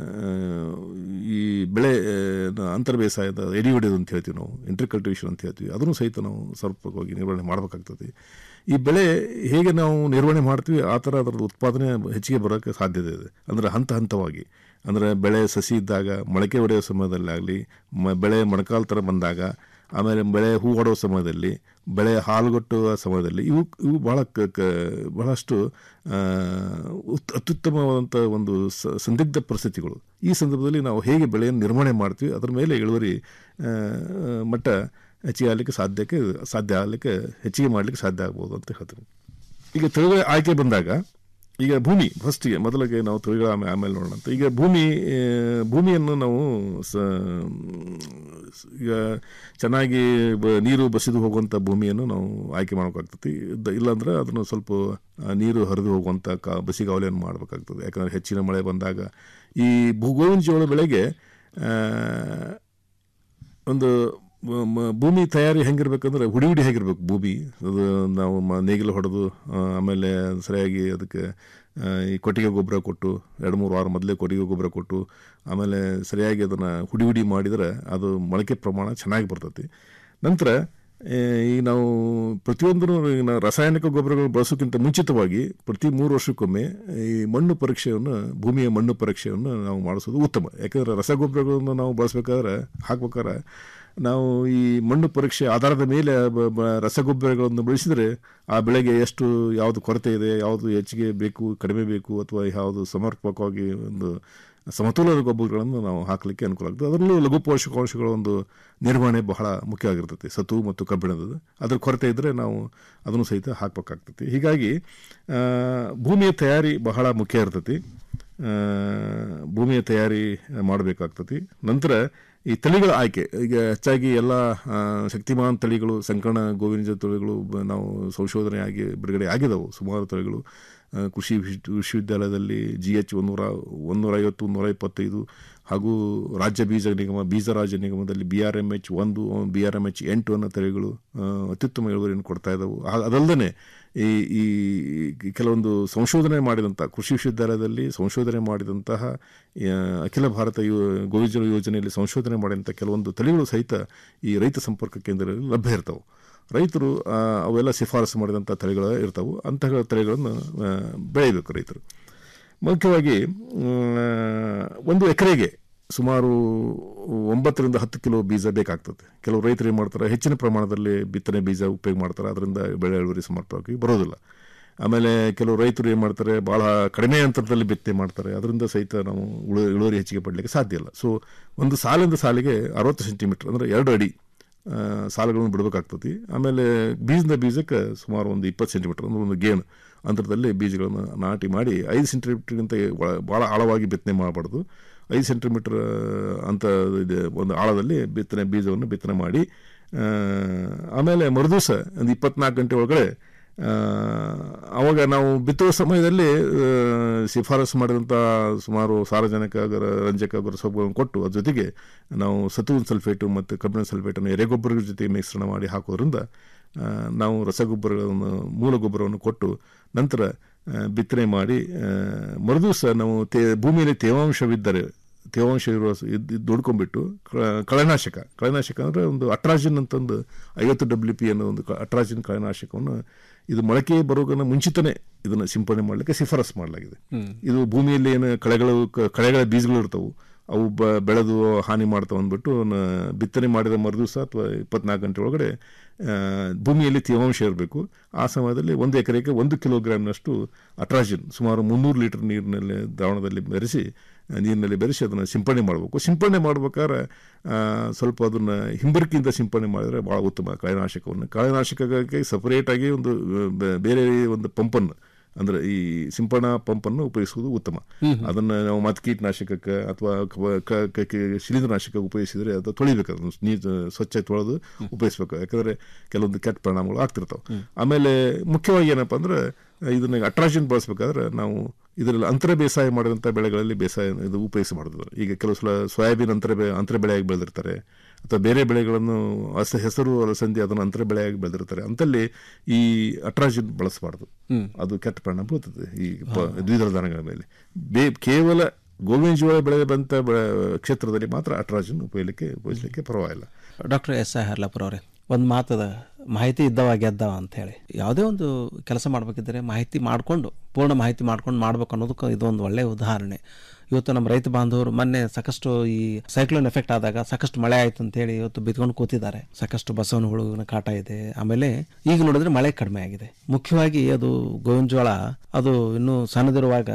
ಈ ಬೆಳೆ ಆ, ಅಂತರ ಬೇಸಾಯದ ಎಡಿ ಹೊಡೆಯೋದು ಅಂತ ಹೇಳ್ತೀವಿ ನಾವು ಇಂಟರ್ ಕಲ್ಟಿವೇಷನ್ ಅಂತ ಹೇಳ್ತೀವಿ ಅದನ್ನು ಸಹಿತ ನಾವು ಸಮರ್ಪಕವಾಗಿ ನಿರ್ವಹಣೆ ಮಾಡಬೇಕಾಗ್ತದೆ ಈ ಬೆಳೆ ಹೇಗೆ ನಾವು ನಿರ್ವಹಣೆ ಮಾಡ್ತೀವಿ ಆ ಥರ ಅದರ ಉತ್ಪಾದನೆ ಹೆಚ್ಚಿಗೆ ಬರೋಕ್ಕೆ ಸಾಧ್ಯತೆ ಇದೆ ಅಂದರೆ ಹಂತ ಹಂತವಾಗಿ ಅಂದರೆ ಬೆಳೆ ಸಸಿ ಇದ್ದಾಗ ಮೊಳಕೆ ಹೊಡೆಯೋ ಸಮಯದಲ್ಲಿ ಆಗಲಿ ಮ ಬೆಳೆ ಮೊಣಕಾಲು ಥರ ಬಂದಾಗ ಆಮೇಲೆ ಬೆಳೆ ಹೂ ಹೊಡೋ ಸಮಯದಲ್ಲಿ ಬೆಳೆ ಹಾಲುಗಟ್ಟುವ ಸಮಯದಲ್ಲಿ ಇವು ಇವು ಬಹಳ ಕ- ಕ- ಬಹಳಷ್ಟು ಆ, ಉತ್- ಅತ್ಯುತ್ತಮವಾದಂಥ ಒಂದು ಸ- ಸಂದಿಗ್ಧ ಪರಿಸ್ಥಿತಿಗಳು ಈ ಸಂದರ್ಭದಲ್ಲಿ ನಾವು ಹೇಗೆ ಬೆಳೆಯನ್ನು ನಿರ್ವಹಣೆ ಮಾಡ್ತೀವಿ ಅದರ ಮೇಲೆ ಇಳುವರಿ ಆ, ಮಟ್ಟ ಹೆಚ್ಚಿಗೆ ಆಗಲಿಕ್ಕೆ ಸಾಧ್ಯಕ್ಕೆ ಸಾಧ್ಯ ಆಗಲಿಕ್ಕೆ ಹೆಚ್ಚಿಗೆ ಮಾಡಲಿಕ್ಕೆ ಸಾಧ್ಯ ಆಗ್ಬೋದು ಅಂತ ಹೇಳ್ತೀನಿ ಈಗ ತಳಿಗಳ ಆಯ್ಕೆ ಬಂದಾಗ ಈಗ ಭೂಮಿ ಫಸ್ಟಿಗೆ ಮೊದಲಿಗೆ ನಾವು ತಳಿಗಳ ಆಮೇಲೆ ಆಮೇಲೆ ನೋಡೋಣ ಅಂತ ಈಗ ಭೂಮಿ ಆ, ಭೂಮಿಯನ್ನು ನಾವು ಸ ಈಗ ಚೆನ್ನಾಗಿ ಬ- ನೀರು ಬಸಿದು ಹೋಗುವಂಥ ಭೂಮಿಯನ್ನು ನಾವು ಆಯ್ಕೆ ಮಾಡ್ಬೇಕಾಗ್ತದೆ ಇದ್ದ- ಇಲ್ಲಾಂದ್ರೆ ಅದನ್ನು ಸ್ವಲ್ಪ ಆ, ನೀರು ಹರಿದು ಹೋಗುವಂಥ ಕ ಬಸಿಗಾವಲಿಯನ್ನು ಮಾಡಬೇಕಾಗ್ತದೆ ಯಾಕಂದರೆ ಹೆಚ್ಚಿನ ಮಳೆ ಬಂದಾಗ ಈ ಭೂಗೋವಿನ ಜೋಳ ಬೆಳೆಗೆ ಆ, ಒಂದು ಮ- ಮ- ಭೂಮಿ ತಯಾರಿ ಹೆಂಗಿರ್ಬೇಕಂದ್ರೆ ಹುಡಿ ಹುಡಿ ಹೇಗಿರ್ಬೇಕು ಭೂಮಿ ಅದು ನಾವು ಮ- ನೇಗಿಲು ಹೊಡೆದು ಆ, ಆಮೇಲೆ ಸರಿಯಾಗಿ ಅದಕ್ಕೆ ಆ, ಈ ಕೊಟ್ಟಿಗೆ ಗೊಬ್ಬರ ಕೊಟ್ಟು ಎರಡು ಮೂರು ವಾರ ಮೊದಲೇ ಕೊಟ್ಟಿಗೆ ಗೊಬ್ಬರ ಕೊಟ್ಟು ಆಮೇಲೆ ಸರಿಯಾಗಿ ಅದನ್ನು ಹುಡಿ ಹುಡಿ ಮಾಡಿದರೆ ಅದು ಮೊಳಕೆ ಪ್ರಮಾಣ ಚೆನ್ನಾಗಿ ಬರ್ತೈತಿ ನಂತರ ಆ, ಈಗ ನಾವು ಪ್ರತಿಯೊಂದನ್ನು ಈಗ ನಾವು ರಾಸಾಯನಿಕ ಗೊಬ್ಬರಗಳು ಬಳಸೋಕ್ಕಿಂತ ಮುಂಚಿತವಾಗಿ ಪ್ರತಿ ಮೂರು ವರ್ಷಕ್ಕೊಮ್ಮೆ ಈ ಮಣ್ಣು ಪರೀಕ್ಷೆಯನ್ನು ಭೂಮಿಯ ಮಣ್ಣು ಪರೀಕ್ಷೆಯನ್ನು ನಾವು ಮಾಡಿಸೋದು ಉತ್ತಮ ಯಾಕಂದರೆ ರಸಗೊಬ್ಬರಗಳನ್ನು ನಾವು ಬಳಸ್ಬೇಕಾದ್ರೆ ಹಾಕ್ಬೇಕಾದ್ರೆ ನಾವು ಈ ಮಣ್ಣು ಪರೀಕ್ಷೆ ಆಧಾರದ ಮೇಲೆ ಬ- ಬ- ರಸಗೊಬ್ಬರಗಳನ್ನು ಬಳಸಿದರೆ ಆ ಬೆಳೆಗೆ ಎಷ್ಟು ಯಾವುದು ಕೊರತೆ ಇದೆ ಯಾವುದು ಹೆಚ್ಚಿಗೆ ಬೇಕು ಕಡಿಮೆ ಬೇಕು ಅಥವಾ ಯಾವುದು ಸಮರ್ಪಕವಾಗಿ ಒಂದು ಸಮತೋಲನ ಗೊಬ್ಬರಗಳನ್ನು ನಾವು ಹಾಕಲಿಕ್ಕೆ ಅನುಕೂಲ ಆಗ್ತದೆ ಅದರಲ್ಲೂ ಲಘು ಪೋಷಕಾಂಶಗಳ ಒಂದು ನಿರ್ವಹಣೆ ಬಹಳ ಮುಖ್ಯ ಆಗಿರ್ತೈತಿ ಸತು ಮತ್ತು ಕಬ್ಬಿಣದ ಅದ್ರ ಕೊರತೆ ಇದ್ದರೆ ನಾವು ಅದನ್ನು ಸಹಿತ ಹಾಕಬೇಕಾಗ್ತೈತಿ ಹೀಗಾಗಿ ಆ, ಭೂಮಿಯ ತಯಾರಿ ಬಹಳ ಮುಖ್ಯ ಇರ್ತೈತಿ ಆ, ಭೂಮಿಯ ತಯಾರಿ ಮಾಡಬೇಕಾಗ್ತತಿ ನಂತರ ಈ ತಳಿಗಳ ಆಯ್ಕೆ ಈಗ ಹೆಚ್ಚಾಗಿ ಎಲ್ಲ ಆ, ಶಕ್ತಿಮಾನ್ ತಳಿಗಳು ಸಂಕಣ ಗೋವಿಂದ ತಳಿಗಳು ಬ- ನಾವು ಸಂಶೋಧನೆ ಆಗಿ ಬಿಡುಗಡೆ ಆಗಿದವು ಸುಮಾರು ತಳಿಗಳು ಆ, ಕೃಷಿ ವಿಶ್ವ- ವಿಶ್ವವಿದ್ಯಾಲಯದಲ್ಲಿ ಜಿ ಎಚ್ ಒಂದೂರ ಒಂದೂರ ಐವತ್ತು ಒಂದೂರ ಇಪ್ಪತ್ತೈದು ಹಾಗೂ ರಾಜ್ಯ ಬೀಜ ನಿಗಮ ಬೀಜ ರಾಜ್ಯ ನಿಗಮದಲ್ಲಿ ಬಿ ಆರ್ ಎಮ್ ಎಚ್ ಒಂದು ಬಿ ಆರ್ ಎಮ್ ಎಚ್ ಎಂಟು ಅನ್ನೋ ತಳಿಗಳು ಆ, ಅತ್ಯುತ್ತಮ ಇಳುವರಿಯನ್ನು ಕೊಡ್ತಾ ಇದ್ದವು ಆ- ಅದಲ್ಲದೆ ಈ ಈ ಕೆಲವೊಂದು ಸಂಶೋಧನೆ ಮಾಡಿದಂಥ ಕೃಷಿ ವಿಶ್ವವಿದ್ಯಾಲಯದಲ್ಲಿ ಸಂಶೋಧನೆ ಮಾಡಿದಂತಹ ಆ, ಅಖಿಲ ಭಾರತ ಯೋ ಗೋವಿಜಲ ಯೋಜನೆಯಲ್ಲಿ ಸಂಶೋಧನೆ ಮಾಡಿದಂಥ ಕೆಲವೊಂದು ತಳಿಗಳು ಸಹಿತ ಈ ರೈತ ಸಂಪರ್ಕ ಕೇಂದ್ರದಲ್ಲಿ ಲಭ್ಯ ಇರ್ತವೆ ರೈತರು ಆ, ಅವೆಲ್ಲ ಶಿಫಾರಸು ಮಾಡಿದಂಥ ತಳಿಗಳು ಇರ್ತವೆ ಅಂತಹ ತಳಿಗಳನ್ನು ಆ, ಬೆಳಿಬೇಕು ರೈತರು ಮುಖ್ಯವಾಗಿ ಆ, ಒಂದು ಎಕರೆಗೆ ಸುಮಾರು ಒಂಬತ್ತರಿಂದ ಹತ್ತು ಕಿಲೋ ಬೀಜ ಬೇಕಾಗ್ತದೆ ಕೆಲವು ರೈತರು ಏನು ಮಾಡ್ತಾರೆ ಹೆಚ್ಚಿನ ಪ್ರಮಾಣದಲ್ಲಿ ಬಿತ್ತನೆ ಬೀಜ ಉಪಯೋಗ ಮಾಡ್ತಾರೆ ಅದರಿಂದ ಬೆಳೆ ಇಳುವರಿ ಸಮರ್ಪಕವಾಗಿ ಬರೋದಿಲ್ಲ ಆಮೇಲೆ ಕೆಲವು ರೈತರು ಏನು ಮಾಡ್ತಾರೆ ಭಾಳ ಕಡಿಮೆ ಅಂತರದಲ್ಲಿ ಬಿತ್ತನೆ ಮಾಡ್ತಾರೆ ಅದರಿಂದ ಸಹಿತ ನಾವು ಉಳು ಇಳುವರಿ ಹೆಚ್ಚಿಗೆ ಪಡಲಿಕ್ಕೆ ಸಾಧ್ಯ ಇಲ್ಲ ಸೊ ಒಂದು ಸಾಲಿಂದ ಸಾಲಿಗೆ ಅರವತ್ತು ಸೆಂಟಿಮೀಟರ್ ಅಂದರೆ ಎರಡು ಅಡಿ ಆ, ಸಾಲುಗಳನ್ನು ಬಿಡಬೇಕಾಗ್ತದೆ ಆಮೇಲೆ ಬೀಜದಿಂದ ಬೀಜಕ್ಕೆ ಸುಮಾರು ಒಂದು ಇಪ್ಪತ್ತು ಸೆಂಟಿಮೀಟರ್ ಅಂದ್ರೆ ಒಂದು ಗೇಣು ಅಂತರದಲ್ಲಿ ಬೀಜಗಳನ್ನು ನಾಟಿ ಮಾಡಿ ಐದು ಸೆಂಟಿಮೀಟರ್ಗಿಂತ ಒಳ- ಭಾಳ ಆಳವಾಗಿ ಬಿತ್ತನೆ ಮಾಡಬಾರ್ದು ಐದು ಸೆಂಟಿಮೀಟರ್ ಅಂತ ಇದೆ ಒಂದು ಆಳದಲ್ಲಿ ಬಿತ್ತನೆ ಬೀಜವನ್ನು ಬಿತ್ತನೆ ಮಾಡಿ ಆ, ಆಮೇಲೆ ಮರುದಿವಸ ಒಂದು ಇಪ್ಪತ್ನಾಲ್ಕು ಗಂಟೆ ಒಳಗಡೆ ಆ, ಅವಾಗ ನಾವು ಬಿತ್ತುವ ಸಮಯದಲ್ಲಿ ಆ, ಶಿಫಾರಸು ಮಾಡಿದಂಥ ಸುಮಾರು ಸಾರಜನಕ ಗರ- ರಂಜಕ ಗೊರಸೊಬ್ಬಗಳನ್ನು ಕೊಟ್ಟು ಅದ್ರ ಜೊತೆಗೆ ನಾವು ಸತುವಿನ ಸಲ್ಫೇಟು ಮತ್ತು ಕಬ್ಬಿಣ ಸಲ್ಫೇಟನ್ನು ಎರೆಗೊಬ್ಬರದ ಜೊತೆಗೆ ಮಿಶ್ರಣ ಮಾಡಿ ಹಾಕೋದ್ರಿಂದ ಆ, ನಾವು ರಸಗೊಬ್ಬರಗಳನ್ನು ಮೂಲ ಗೊಬ್ಬರವನ್ನು ಕೊಟ್ಟು ನಂತರ ಆ, ಬಿತ್ತನೆ ಮಾಡಿ ಆ, ಮರುದಿವಸ ನಾವು ತೇ ಭೂಮಿಯಲ್ಲಿ ತೇವಾಂಶವಿದ್ದರೆ ತೇವಾಂಶ ಇರುವ ಸ- ಇದ್ ಇದ್ ನೋಡ್ಕೊಂಡ್ಬಿಟ್ಟು ಕ- ಕಳೆನಾಶಕ ಕಳೆನಾಶಕ ಅಂದರೆ ಒಂದು ಅಟ್ರಾಜಿನ್ ಅಂತಂದು ಐವತ್ತು ಡಬ್ಲ್ಯೂ ಪಿ ಅನ್ನೋ ಒಂದು ಕ- ಅಟ್ರಾಜಿನ್ ಕಳೆನಾಶಕವನ್ನು ಇದು ಮೊಳಕೆ ಬರೋಗನ ಮುಂಚಿತನೇ ಇದನ್ನು ಸಿಂಪಡಣೆ ಮಾಡಲಿಕ್ಕೆ ಶಿಫಾರಸು ಮಾಡಲಾಗಿದೆ ಹ್ಮ್. ಇದು ಭೂಮಿಯಲ್ಲಿ ಏನು ಕಳೆಗಳು ಕ- ಕಳೆಗಳ ಬೀಜಗಳು ಇರ್ತವು ಅವು ಬ ಬೆಳೆದು ಹಾನಿ ಮಾಡ್ತಾವೆ ಅಂದ್ಬಿಟ್ಟು ನ- ಬಿತ್ತನೆ ಮಾಡಿದ ಮರುದಿವಸ ಅಥವಾ ಇಪ್ಪತ್ನಾಲ್ಕು ಗಂಟೆ ಒಳಗಡೆ ಆ, ಭೂಮಿಯಲ್ಲಿ ತೇವಾಂಶ ಇರಬೇಕು ಆ ಸಮಯದಲ್ಲಿ ಒಂದು ಎಕರೆಗೆ ಒಂದು ಕಿಲೋಗ್ರಾಮ್ನಷ್ಟು ಅಟ್ರಾಜಿನ್ ಸುಮಾರು ಮುನ್ನೂರು ಲೀಟರ್ ನೀರಿನಲ್ಲಿ ದ್ರಾವಣದಲ್ಲಿ ಬೆರೆಸಿ ಆ, ನೀರಿನಲ್ಲಿ ಬೆರೆಸಿ ಅದನ್ನು ಸಿಂಪಡಣೆ ಮಾಡಬೇಕು ಸಿಂಪಡಣೆ ಮಾಡ್ಬೇಕಾದ್ರೆ ಆ, ಸ್ವಲ್ಪ ಅದನ್ನು ಹಿಂಬರಿಕೆಯಿಂದ ಸಿಂಪಡಣೆ ಮಾಡಿದರೆ ಭಾಳ ಉತ್ತಮ ಕಳೆನಾಶಕವನ್ನು ಕಳೆನಾಶಕಕ್ಕೆ ಸಪರೇಟಾಗಿ ಒಂದು ಆ, ಬೆ- ಬೇರೆ ಒಂದು ಪಂಪನ್ನು ಅಂದರೆ ಈ ಸಿಂಪಡಣಾ ಪಂಪನ್ನು ಉಪಯೋಗಿಸುವುದು ಉತ್ತಮ ಹ್ಮ್. ಅದನ್ನು ನಾವು ಮತ್ತೆ ಕೀಟನಾಶಕಕ್ಕೆ ಅಥವಾ ಕ- ಕ- ಕ- ಕ- ಶಿಲೀಂಧ್ರನಾಶಕ ಉಪಯೋಗಿಸಿದರೆ ಅದು ತೊಳಿಬೇಕು ಅದನ್ನು ನೀರು ಸ್ವಚ್ಛ ತೊಳೆದು ಉಪಯೋಗಿಸ್ಬೇಕು ಯಾಕಂದರೆ ಕೆಲವೊಂದು ಕೆಟ್ಟ ಪರಿಣಾಮಗಳು ಆಗ್ತಿರ್ತಾವೆ ಆಮೇಲೆ ಮುಖ್ಯವಾಗಿ ಏನಪ್ಪ ಅಂದ್ರೆ ಇದನ್ನ ಅಟ್ರಾಕ್ಷನ್ ಬಳಸ್ಬೇಕಾದ್ರೆ ನಾವು ಇದರಲ್ಲಿ ಅಂತರ ಬೇಸಾಯ ಮಾಡಿದಂಥ ಬೆಳೆಗಳಲ್ಲಿ ಬೇಸಾಯ ಇದು ಉಪಯೋಗಿಸಬಾರ್ದು ಈಗ ಕೆಲವು ಸಲ ಸೋಯಾಬೀನ್ ಅಂತರ ಬೆ ಅಂತರ ಬೆಳೆಯಾಗಿ ಬೆಳೆದಿರ್ತಾರೆ ಅಥವಾ ಬೇರೆ ಬೆಳೆಗಳನ್ನು ಹಸ ಹೆಸರು ಅಲಸಂದಿ ಅದನ್ನು ಅಂತರ ಬೆಳೆಯಾಗಿ ಬೆಳೆದಿರ್ತಾರೆ ಅಂತಲ್ಲಿ ಈ ಅಟ್ರಾಜಿನ್ ಬಳಸಬಾರ್ದು ಹ್ಮ್. ಅದು ಕೆಟ್ಟ ಪರಿಣಾಮ ಬೀಳ್ತದೆ ಈ ಪ- ದ್ವಿದಳ ಧಾನ್ಯಗಳ ಮೇಲೆ ಬೇ ಕೇವಲ ಗೋವಿನ ಜೋಳ ಬೆಳೆ ಬಂತ ಬೆ- ಕ್ಷೇತ್ರದಲ್ಲಿ ಮಾತ್ರ ಅಟ್ರಾಜಿನ್ ಉಪಯೋಗಕ್ಕೆ ಉಪಯೋಗಿಸಲಿಕ್ಕೆ ಪರವಾಗಿಲ್ಲ ಡಾಕ್ಟರ್ ಎಸ್ ಐ ಹರ್ಲಾಪುರ ಅವರೇ ಒಂದು ಮಾತದ ಮಾಹಿತಿ ಇದ್ದವ ಗೆದ್ದವ ಅಂತ ಹೇಳಿ ಯಾವುದೇ ಒಂದು ಕೆಲಸ ಮಾಡಬೇಕಿದ್ರೆ ಮಾಹಿತಿ ಮಾಡಿಕೊಂಡು ಪೂರ್ಣ ಮಾಹಿತಿ ಮಾಡ್ಕೊಂಡು ಮಾಡ್ಬೇಕು ಅನ್ನೋದಕ್ಕೆ ಇದೊಂದು ಒಳ್ಳೆಯ ಉದಾಹರಣೆ ಇವತ್ತು ನಮ್ಮ ರೈತ ಬಾಂಧವರು ಮೊನ್ನೆ ಸಾಕಷ್ಟು ಈ ಸೈಕ್ಲೋನ್ ಎಫೆಕ್ಟ್ ಆದಾಗ ಸಾಕಷ್ಟು ಮಳೆ ಆಯ್ತು ಅಂತ ಹೇಳಿ ಇವತ್ತು ಬಿದ್ಕೊಂಡು ಕೂತಿದ್ದಾರೆ ಸಾಕಷ್ಟು ಬಸವನ ಹುಳುವಿನ ಕಾಟ ಇದೆ ಆಮೇಲೆ ಈಗ ನೋಡಿದ್ರೆ ಮಳೆ ಕಡಿಮೆ ಆಗಿದೆ ಮುಖ್ಯವಾಗಿ ಅದು ಗೋವಿನ ಜೋಳ ಅದು ಇನ್ನೂ ಸಣ್ಣದಿರುವಾಗ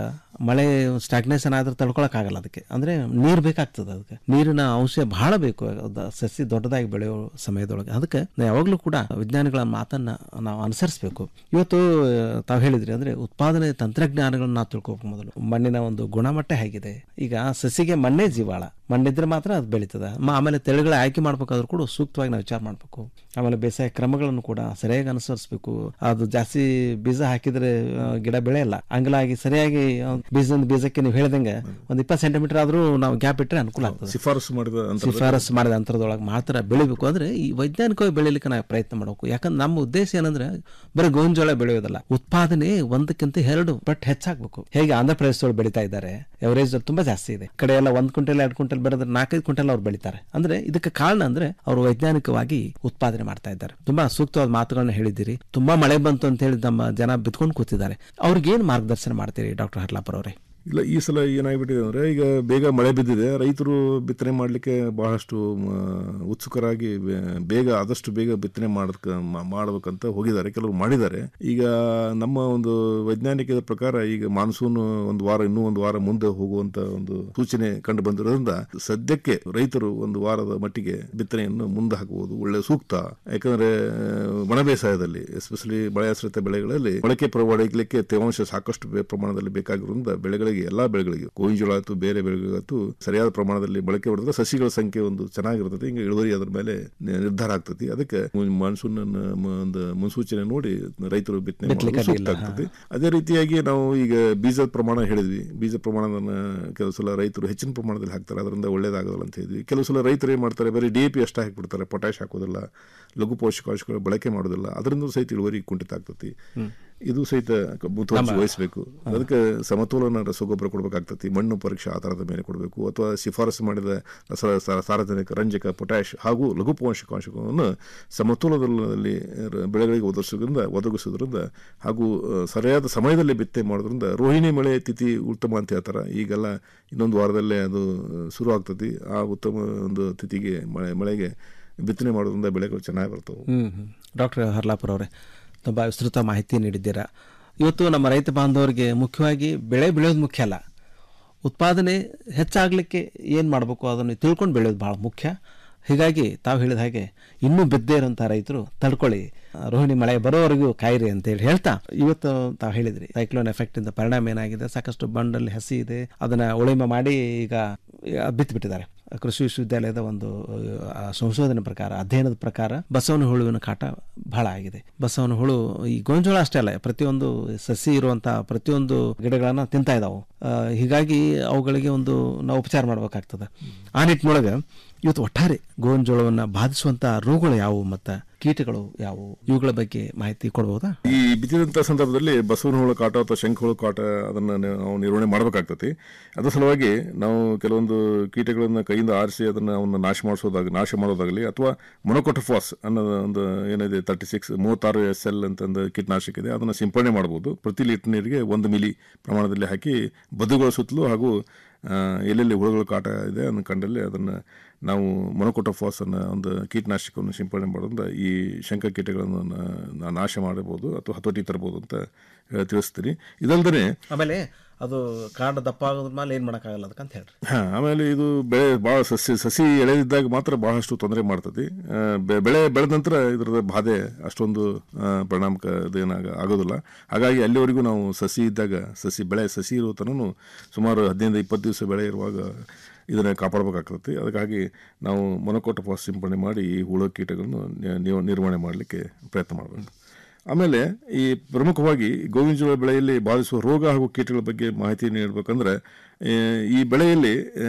ಮಳೆ ಸ್ಟಾಗ್ನೇಷನ್ ಆದ್ರೆ ತಡ್ಕೊಳಕ್ಕಾಗಲ್ಲ ಅದಕ್ಕೆ ಅಂದ್ರೆ ನೀರು ಬೇಕಾಗ್ತದೆ ಅದಕ್ಕೆ ನೀರಿನ ಅಂಶ ಬಹಳ ಬೇಕು ಅದು ಸಸಿ ದೊಡ್ಡದಾಗಿ ಬೆಳೆಯೋ ಸಮಯದೊಳಗೆ ಅದಕ್ಕೆ ನಾವು ಯಾವಾಗಲೂ ಕೂಡ ವಿಜ್ಞಾನಿಗಳ ಮಾತನ್ನ ನಾವು ಅನುಸರಿಸಬೇಕು ಇವತ್ತು ತಾವು ಹೇಳಿದ್ರಿ ಅಂದ್ರೆ ಉತ್ಪಾದನೆ ತಂತ್ರಜ್ಞಾನಗಳನ್ನ ನಾವು ತಿಳ್ಕೊಬೇಕು ಮೊದಲು ಮಣ್ಣಿನ ಒಂದು ಗುಣಮಟ್ಟ ಹೇಗಿದೆ ಈಗ ಸಸಿಗೆ ಮಣ್ಣೇ ಜೀವಾಳ ಮಣ್ಣಿದ್ರೆ ಮಾತ್ರ ಅದು ಬೆಳೀತದೆ ಮ- ಆಮೇಲೆ ತಳಿಗಳ ಆಯ್ಕೆ ಮಾಡ್ಬೇಕಾದ್ರೂ ಕೂಡ ಸೂಕ್ತವಾಗಿ ನಾವು ವಿಚಾರ ಮಾಡಬೇಕು ಆಮೇಲೆ ಬೇಸಾಯ ಕ್ರಮಗಳನ್ನು ಕೂಡ ಸರಿಯಾಗಿ ಅನುಸರಿಸಬೇಕು ಅದು ಜಾಸ್ತಿ ಬೀಜ ಹಾಕಿದ್ರೆ ಆ, ಗಿಡ ಬೆಳೆಯಲ್ಲ ಹಂಗಲಾಗಿ ಸರಿಯಾಗಿ ಆ, ಬೀಜದಿಂದ ಬೀಜಕ್ಕೆ ನೀವು ಹೇಳ್ದಂಗೆ ಒಂದು ಇಪ್ಪತ್ತು ಸೆಂಟಿಮೀಟರ್ ಆದ್ರೂ ನಾವು ಗ್ಯಾಪ್ ಇಟ್ಟರೆ ಅನುಕೂಲ ಆಗ್ತದೆ ಶಿಫಾರಸು ಮಾಡಿದ ಅಂತರದಲ್ಲಿ- ಶಿಫಾರಸು ಮಾಡಿದ ಅಂತರದೊಳಗೆ ಮಾತ್ರ ಬೆಳಿಬೇಕು ಅಂದ್ರೆ ಈ ವೈಜ್ಞಾನಿಕವಾಗಿ ಬೆಳಿಲಿಕ್ಕೆ ನಾವು ಪ್ರಯತ್ನ ಮಾಡಬೇಕು ಯಾಕಂದ್ರೆ ನಮ್ಮ ಉದ್ದೇಶ ಏನಂದ್ರೆ ಬರೀ ಗೋವಿನ ಜೋಳ ಬೆಳೆಯೋದಲ್ಲ ಉತ್ಪಾದನೆ ಒಂದಕ್ಕಿಂತ ಎರಡು ಪಟ್ಟು ಹೆಚ್ಚಾಗಬೇಕು ಹೇಗೆ ಆಂಧ್ರ ಪ್ರದೇಶದೊಳಗೆ ಬೆಳೀತಾ ಇದ್ದಾರೆ ಎವರೇಜ್ ತುಂಬಾ ಜಾಸ್ತಿ ಇದೆ ಈ ಕಡೆ ಎಲ್ಲ ಒಂದ್ ಕ್ವಿಂಟಲ್ ಎರಡು ಕ್ವಿಂಟಲ್ ಬೆಳೆದ್ರೆ ನಾಲ್ಕೈದು ಕ್ವಿಂಟಲ್ ಅವ್ರು ಬೆಳಿತಾರೆ ಅಂದ್ರೆ ಇದಕ್ಕೆ ಕಾರಣ ಅಂದ್ರೆ ಅವರು ವೈಜ್ಞಾನಿಕವಾಗಿ ಉತ್ಪಾದನೆ ಮಾಡ್ತಾ ಇದ್ದಾರೆ ತುಂಬಾ ಸೂಕ್ತವಾದ ಮಾತುಗಳನ್ನ ಹೇಳಿದ್ದೀರಿ ತುಂಬಾ ಮಳೆ ಬಂತು ಅಂತ ಹೇಳಿ ನಮ್ಮ ಜನ ಬಿತ್ಕೊಂಡು ಕೂತಿದ್ದಾರೆ ಅವ್ರಿಗೇನು ಮಾರ್ಗದರ್ಶನ ಮಾಡ್ತೀರಿ ಡಾಕ್ಟರ್ ಹರ್ಲಾಪರ್ ಅವರೇ ಇಲ್ಲ ಈ ಸಲ ಏನಾಗ್ಬಿಟ್ಟಿದೆ ಅಂದರೆ ಈಗ ಬೇಗ ಮಳೆ ಬಿದ್ದಿದೆ ರೈತರು ಬಿತ್ತನೆ ಮಾಡಲಿಕ್ಕೆ ಬಹಳಷ್ಟು ಮ, ಉತ್ಸುಕರಾಗಿ ಬೇ- ಬೇಗ ಆದಷ್ಟು ಬೇಗ ಬಿತ್ತನೆ ಮಾಡಕ್ ಮ- ಮಾಡ್ಬೇಕಂತ ಹೋಗಿದ್ದಾರೆ ಕೆಲವರು ಮಾಡಿದ್ದಾರೆ ಈಗ ನಮ್ಮ ಒಂದು ವೈಜ್ಞಾನಿಕದ ಪ್ರಕಾರ ಈಗ ಮಾನ್ಸೂನ್ ಒಂದು ವಾರ ಇನ್ನೂ ಒಂದು ವಾರ ಮುಂದೆ ಹೋಗುವಂತ ಒಂದು ಸೂಚನೆ ಕಂಡು ಬಂದಿರೋದ್ರಿಂದ ಸದ್ಯಕ್ಕೆ ರೈತರು ಒಂದು ವಾರದ ಮಟ್ಟಿಗೆ ಬಿತ್ತನೆಯನ್ನು ಮುಂದೆ ಹಾಕಬಹುದು ಒಳ್ಳೆ ಸೂಕ್ತ ಯಾಕಂದ್ರೆ ಒಣ ಬೇಸಾಯದಲ್ಲಿ ಎಸ್ಪೆಷಲಿ ಮಳೆಯಾಶ್ರಿತ ಬೆಳೆಗಳಲ್ಲಿ ಮೊಳಕೆ ಪಡೆಯಲಿಕ್ಕೆ ತೇವಾಂಶ ಸಾಕಷ್ಟು ಬೇ- ಪ್ರಮಾಣದಲ್ಲಿ ಬೇಕಾಗಿರೋದ್ರಿಂದ ಬೆಳೆಗಳಿಗೆ ಎಲ್ಲಾ ಬೆಳೆಗಳಿಗೆ ಗೋವಿನ ಜೋಳ ಆಯ್ತು ಬೇರೆ ಬೆಳೆಗಳಿಗಾಯ್ತು ಸರಿಯಾದ ಪ್ರಮಾಣದಲ್ಲಿ ಬಳಕೆ ಹೊಡೆದ್ರೆ ಸಸಿಗಳ ಸಂಖ್ಯೆ ಒಂದು ಚೆನ್ನಾಗಿರ್ತದೆ ಹಿಂಗೆ ಇಳುವರಿ ಅದ್ರ ಮೇಲೆ ನಿ- ನಿರ್ಧಾರ ಆಗ್ತದೆ ಅದಕ್ಕೆ ಮಾನ್ಸೂನ್ ಒಂದು ಮುನ್ಸೂಚನೆ ನೋಡಿ ರೈತರು ಬಿತ್ತನೆ ಮಾಡೋದು ಬಿತ್ತಲಿಕ್ಕೆ ಸೂಕ್ತ ಅಡ್ಡಿಲ್ಲ, ಆಗ್ತದೆ ಅದೇ ರೀತಿಯಾಗಿ ನಾವು ಈಗ ಬೀಜದ ಪ್ರಮಾಣ ಹೇಳಿದ್ವಿ ಬೀಜ ಪ್ರಮಾಣವನ್ನು ಕೆಲವು ಸಲ ರೈತರು ಹೆಚ್ಚಿನ ಪ್ರಮಾಣದಲ್ಲಿ ಹಾಕ್ತಾರೆ ಅದರಿಂದ ಒಳ್ಳೇದಾಗೋದಿಲ್ಲ ಅಂತ ಹೇಳಿದ್ವಿ ಕೆಲವು ಸಲ ರೈತರು ಏನು ಮಾಡ್ತಾರೆ ಬರೀ ಡಿ ಎ ಪಿ ಅಷ್ಟೇ ಹಾಕಿಬಿಡ್ತಾರೆ ಪೊಟ್ಯಾಶ್ ಹಾಕೋದಿಲ್ಲ ಲಘು ಪೋಷಕಾಂಶಗಳು ಬಳಕೆ ಮಾಡೋದಿಲ್ಲ ಅದರಿಂದ ಸಹಿತ ಇಳುವರಿ ಕುಂಠಿತ ಆಗ್ತತಿ ಇದು ಸಹಿತ ಮುತುವರ್ಜಿ ನಮ್ಮ- ವಹಿಸಬೇಕು ಅದಕ್ಕೆ ಸಮತೋಲನ ರಸಗೊಬ್ಬರ ಕೊಡಬೇಕಾಗ್ತತಿ ಮಣ್ಣು ಪರೀಕ್ಷೆ ಆಧಾರದ ಮೇಲೆ ಕೊಡಬೇಕು ಅಥವಾ ಶಿಫಾರಸು ಮಾಡಿದ ರಸ ಸ- ಸಾರಜನಕ ರಂಜಕ ಪೊಟ್ಯಾಶ್ ಹಾಗೂ ಲಘು ಪೋಷಕಾಂಶಗಳನ್ನು ಸಮತೋಲನದಲ್ಲಿ ರ- ಬೆಳೆಗಳಿಗೆ ಒದಗಿಸೋದ್ರಿಂದ ಒದಗಿಸೋದ್ರಿಂದ ಹಾಗೂ ಆ, ಸರಿಯಾದ ಸಮಯದಲ್ಲಿ ಬಿತ್ತನೆ ಮಾಡೋದ್ರಿಂದ ರೋಹಿಣಿ ಮಳೆ ತಿಥಿ ಉತ್ತಮ ಅಂತ ಹೇಳ್ತಾರೆ ಈಗೆಲ್ಲ ಇನ್ನೊಂದು ವಾರದಲ್ಲೇ ಅದು ಶುರು ಆಗ್ತತಿ ಆ ಉತ್ತಮ ಒಂದು ತಿಥಿಗೆ ಮಳೆ ಮಳೆಗೆ ಬಿತ್ತನೆ ಮಾಡೋದ್ರಿಂದ ಬೆಳೆಗಳು ಚೆನ್ನಾಗಿ ಬರ್ತವೆ ಹ್ಮ್ ಹ್ಮ್. ಡಾಕ್ಟರ್ ಹರ್ಲಾಪುರ ಅವರೇ ತುಂಬ ವಿಸ್ತೃತ ಮಾಹಿತಿ ನೀಡಿದ್ದೀರಾ ಇವತ್ತು ನಮ್ಮ ರೈತ ಬಾಂಧವರಿಗೆ ಮುಖ್ಯವಾಗಿ ಬೆಳೆ ಬೆಳೆಯೋದು ಮುಖ್ಯ ಅಲ್ಲ ಉತ್ಪಾದನೆ ಹೆಚ್ಚಾಗಲಿಕ್ಕೆ ಏನು ಮಾಡಬೇಕು ಅದನ್ನು ತಿಳ್ಕೊಂಡು ಬೆಳೆಯೋದು ಭಾಳ ಮುಖ್ಯ ಹೀಗಾಗಿ ತಾವು ಹೇಳಿದ ಹಾಗೆ ಇನ್ನೂ ಬಿದ್ದೇ ಇರೋಂಥ ರೈತರು ತಡ್ಕೊಳ್ಳಿ ಆ, ರೋಹಿಣಿ ಮಳೆ ಬರೋವರೆಗೂ ಕಾಯಿರಿ ಅಂತೇಳಿ ಹೇಳ್ತಾ ಇವತ್ತು ತಾವು ಹೇಳಿದ್ರಿ ಸೈಕ್ಲೋನ್ ಎಫೆಕ್ಟಿಂದ ಪರಿಣಾಮ ಏನಾಗಿದೆ ಸಾಕಷ್ಟು ಬಂಡಲ್ಲಿ ಹಸಿ ಇದೆ ಅದನ್ನು ಉಳಿಮೆ ಮಾಡಿ ಈಗ ಬಿತ್ತಿಬಿಟ್ಟಿದ್ದಾರೆ ಕೃಷಿ ವಿಶ್ವವಿದ್ಯಾಲಯದ ಒಂದು ಆ, ಸಂಶೋಧನೆ ಪ್ರಕಾರ ಅಧ್ಯಯನದ ಪ್ರಕಾರ ಬಸವನ ಹುಳುವಿನ ಕಾಟ ಬಹಳ ಆಗಿದೆ ಬಸವನ ಹುಳು ಈ ಗೋಂಜೋಳ ಅಷ್ಟೇ ಅಲ್ಲ ಪ್ರತಿಯೊಂದು ಸಸಿ ಇರುವಂತ ಪ್ರತಿಯೊಂದು ಗಿಡಗಳನ್ನ ತಿಂತಾ ಇದಾವು ಆ, ಹೀಗಾಗಿ ಅವುಗಳಿಗೆ ಒಂದು ನಾವು ಉಪಚಾರ ಮಾಡ್ಬೇಕಾಗ್ತದೆ ಆ ನಿಟ್ಟಿನೊಳಗೆ ಇವತ್ತು ಒಟ್ಟಾರೆ ಗೋಂಜೋಳವನ್ನ ಬಾಧಿಸುವಂತ ರೋಗಗಳು ಯಾವುವು ಮತ್ತು ಕೀಟಗಳು ಯಾವುವು ಇವುಗಳ ಬಗ್ಗೆ ಮಾಹಿತಿ ಕೊಡ್ಬೋದಾ ಈ ಬಿತ್ತಿದಂಥ ಸಂದರ್ಭದಲ್ಲಿ ಬಸವನ ಹುಳು ಕಾಟ ಅಥವಾ ಶಂಖ ಹುಳು ಕಾಟ ಅದನ್ನು ನಾವು ನಿರ್ವಹಣೆ ಮಾಡಬೇಕಾಗ್ತತಿ ಅದ್ರ ಸಲುವಾಗಿ ನಾವು ಕೆಲವೊಂದು ಕೀಟಗಳನ್ನು ಕೈಯಿಂದ ಆರಿಸಿ ಅದನ್ನು ಅವನ್ನ ನಾಶ ಮಾಡಿಸೋದಾಗ ನಾಶ ಮಾಡೋದಾಗಲಿ ಅಥವಾ ಮೊನೊಕೊಟೋಫಾಸ್ ಅನ್ನೋ ಒಂದು ಏನಿದೆ ತರ್ಟಿ ಸಿಕ್ಸ್ ಮೂವತ್ತಾರು ಎಸ್ ಎಲ್ ಅಂತಂದು ಕೀಟನಾಶಕ ಇದೆ ಅದನ್ನು ಸಿಂಪಡಣೆ ಮಾಡ್ಬೋದು ಪ್ರತಿ ಲೀಟರ್ ನೀರಿಗೆ ಒಂದು ಮಿಲಿ ಪ್ರಮಾಣದಲ್ಲಿ ಹಾಕಿ ಬದುಗಳ ಸುತ್ತಲೂ ಹಾಗೂ ಆ, ಎಲ್ಲೆಲ್ಲಿ ಹುಳುಗಳ ಕಾಟ ಇದೆ ಅದನ್ನು ಕಂಡಲ್ಲಿ ಅದನ್ನು ನಾವು ಮೊನೊಕೊಟೋಫಾಸ್ ಅನ್ನೋ ಒಂದು ಕೀಟನಾಶಕವನ್ನು ಸಿಂಪಡಣೆ ಮಾಡೋದ್ರಿಂದ ಈ ಶಂಕ ಕೀಟಗಳನ್ನು ನಾ- ನಾಶ ಮಾಡಬಹುದು ಅಥವಾ ಹತೋಟಿ ತರಬಹುದು ಅಂತ ಹೇಳಿ ತಿಳಿಸ್ತೀನಿ ಇದಲ್ದೇ ಆಮೇಲೆ ಅದು ಕಾಡು ದಪ್ಪ ಆಗೋದ್ರ ಮೇಲೆ ಏನು ಮಾಡೋಕ್ಕಾಗಲ್ಲ ಅದಕ್ಕಂತ ಹೇಳ್ರಿ ಹಾ ಆಮೇಲೆ ಇದು ಬೆಳೆ ಭಾಳ ಸಸಿ ಸಸಿ ಎಳೆದಿದ್ದಾಗ ಮಾತ್ರ ಬಹಳಷ್ಟು ತೊಂದರೆ ಮಾಡ್ತತಿ ಆ, ಬೆ- ಬೆಳೆ ಬೆಳೆದ ನಂತರ ಇದರದ ಬಾಧೆ ಅಷ್ಟೊಂದು ಆ, ಪರಿಣಾಮಕ ಇದೇನಾಗ ಆಗೋದಿಲ್ಲ ಹಾಗಾಗಿ ಅಲ್ಲಿವರೆಗೂ ನಾವು ಸಸಿ ಇದ್ದಾಗ ಸಸಿ ಬೆಳೆ ಸಸಿ ಇರೋ ತನೂ ಸುಮಾರು ಹದಿನೈದು ಇಪ್ಪತ್ತು ದಿವಸ ಬೆಳೆ ಇರುವಾಗ ಇದನ್ನು ಕಾಪಾಡಬೇಕಾಗ್ತದೆ ಅದಕ್ಕಾಗಿ ನಾವು ಮೊನಕೋಟೋಫಾಸ್ ಸಿಂಪಡಣೆ ಮಾಡಿ ಈ ಹುಳು ಕೀಟಗಳನ್ನು ನಿ- ನಿವ- ನಿರ್ವಹಣೆ ಮಾಡಲಿಕ್ಕೆ ಪ್ರಯತ್ನ ಮಾಡಬೇಕು ಆಮೇಲೆ ಈ ಪ್ರಮುಖವಾಗಿ ಗೋವಿನ ಜೋಳ ಬೆಳೆಯಲ್ಲಿ ಬಾಧಿಸುವ ರೋಗ ಹಾಗೂ ಕೀಟಗಳ ಬಗ್ಗೆ ಮಾಹಿತಿ ನೀಡಬೇಕಂದ್ರೆ ಆ, ಈ ಬೆಳೆಯಲ್ಲಿ ಆ,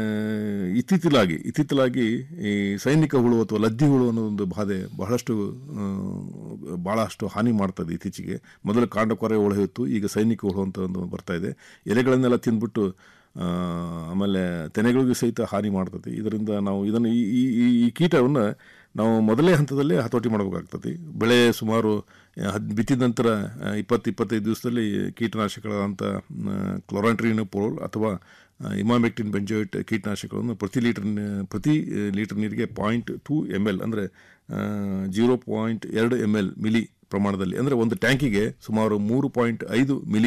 ಇತ್ತೀಚಲಾಗಿ ಇತ್ತೀಚಲಾಗಿ ಈ ಸೈನಿಕ ಹುಳು ಅಥವಾ ಲದ್ದಿ ಹುಳು ಅನ್ನೋ ಒಂದು ಬಾಧೆ ಬಹಳಷ್ಟು ಆ, ಬಹಳಷ್ಟು ಹಾನಿ ಮಾಡ್ತದೆ ಇತ್ತೀಚೆಗೆ ಮೊದಲು ಕಾಂಡಕೊರೆ ಹುಳು ಇತ್ತು ಈಗ ಸೈನಿಕ ಹುಳು ಅಂತ ಒಂದು ಬರ್ತಾ ಇದೆ ಎಲೆಗಳನ್ನೆಲ್ಲ ತಿಂದ್ಬಿಟ್ಟು ಆ, ಆಮೇಲೆ ತೆನೆಗಳಿಗೂ ಸಹಿತ ಹಾನಿ ಮಾಡ್ತದೆ ಇದರಿಂದ ನಾವು ಇದನ್ನು ಈ ಈ- ಈ ಈ ಕೀಟವನ್ನು ನಾವು ಮೊದಲೇ ಹಂತದಲ್ಲೇ ಹತೋಟಿ ಮಾಡಬೇಕಾಗ್ತದೆ ಬೆಳೆ ಸುಮಾರು ಹದ್ ಬಿತ್ತಿದ ನಂತರ ಆ, ಇಪ್ಪತ್ತು ಇಪ್ಪತ್ತೈದು ದಿವಸದಲ್ಲಿ ಕೀಟನಾಶಕಗಳಂಥ ಕ್ಲೋರಾಂಟ್ರಿನೋಪೋಲ್ ಅಥವಾ ಇಮಾಮೆಕ್ಟಿನ್ ಬೆಂಜೋಯಿಟ್ ಕೀಟನಾಶಕಗಳನ್ನು ಪ್ರತಿ ಲೀಟರ್ ನ- ಪ್ರತಿ ಲೀಟರ್ ನೀರಿಗೆ ಪಾಯಿಂಟ್ ಟೂ ಎಮ್ ಎಲ್ ಅಂದರೆ ಜೀರೋ ಪಾಯಿಂಟ್ ಎರಡು ಎಮ್ ಎಲ್ ಮಿಲಿ ಪ್ರಮಾಣದಲ್ಲಿ ಅಂದರೆ ಒಂದು ಟ್ಯಾಂಕಿಗೆ ಸುಮಾರು ಮೂರು ಪಾಯಿಂಟ್ ಐದು ಮಿಲಿ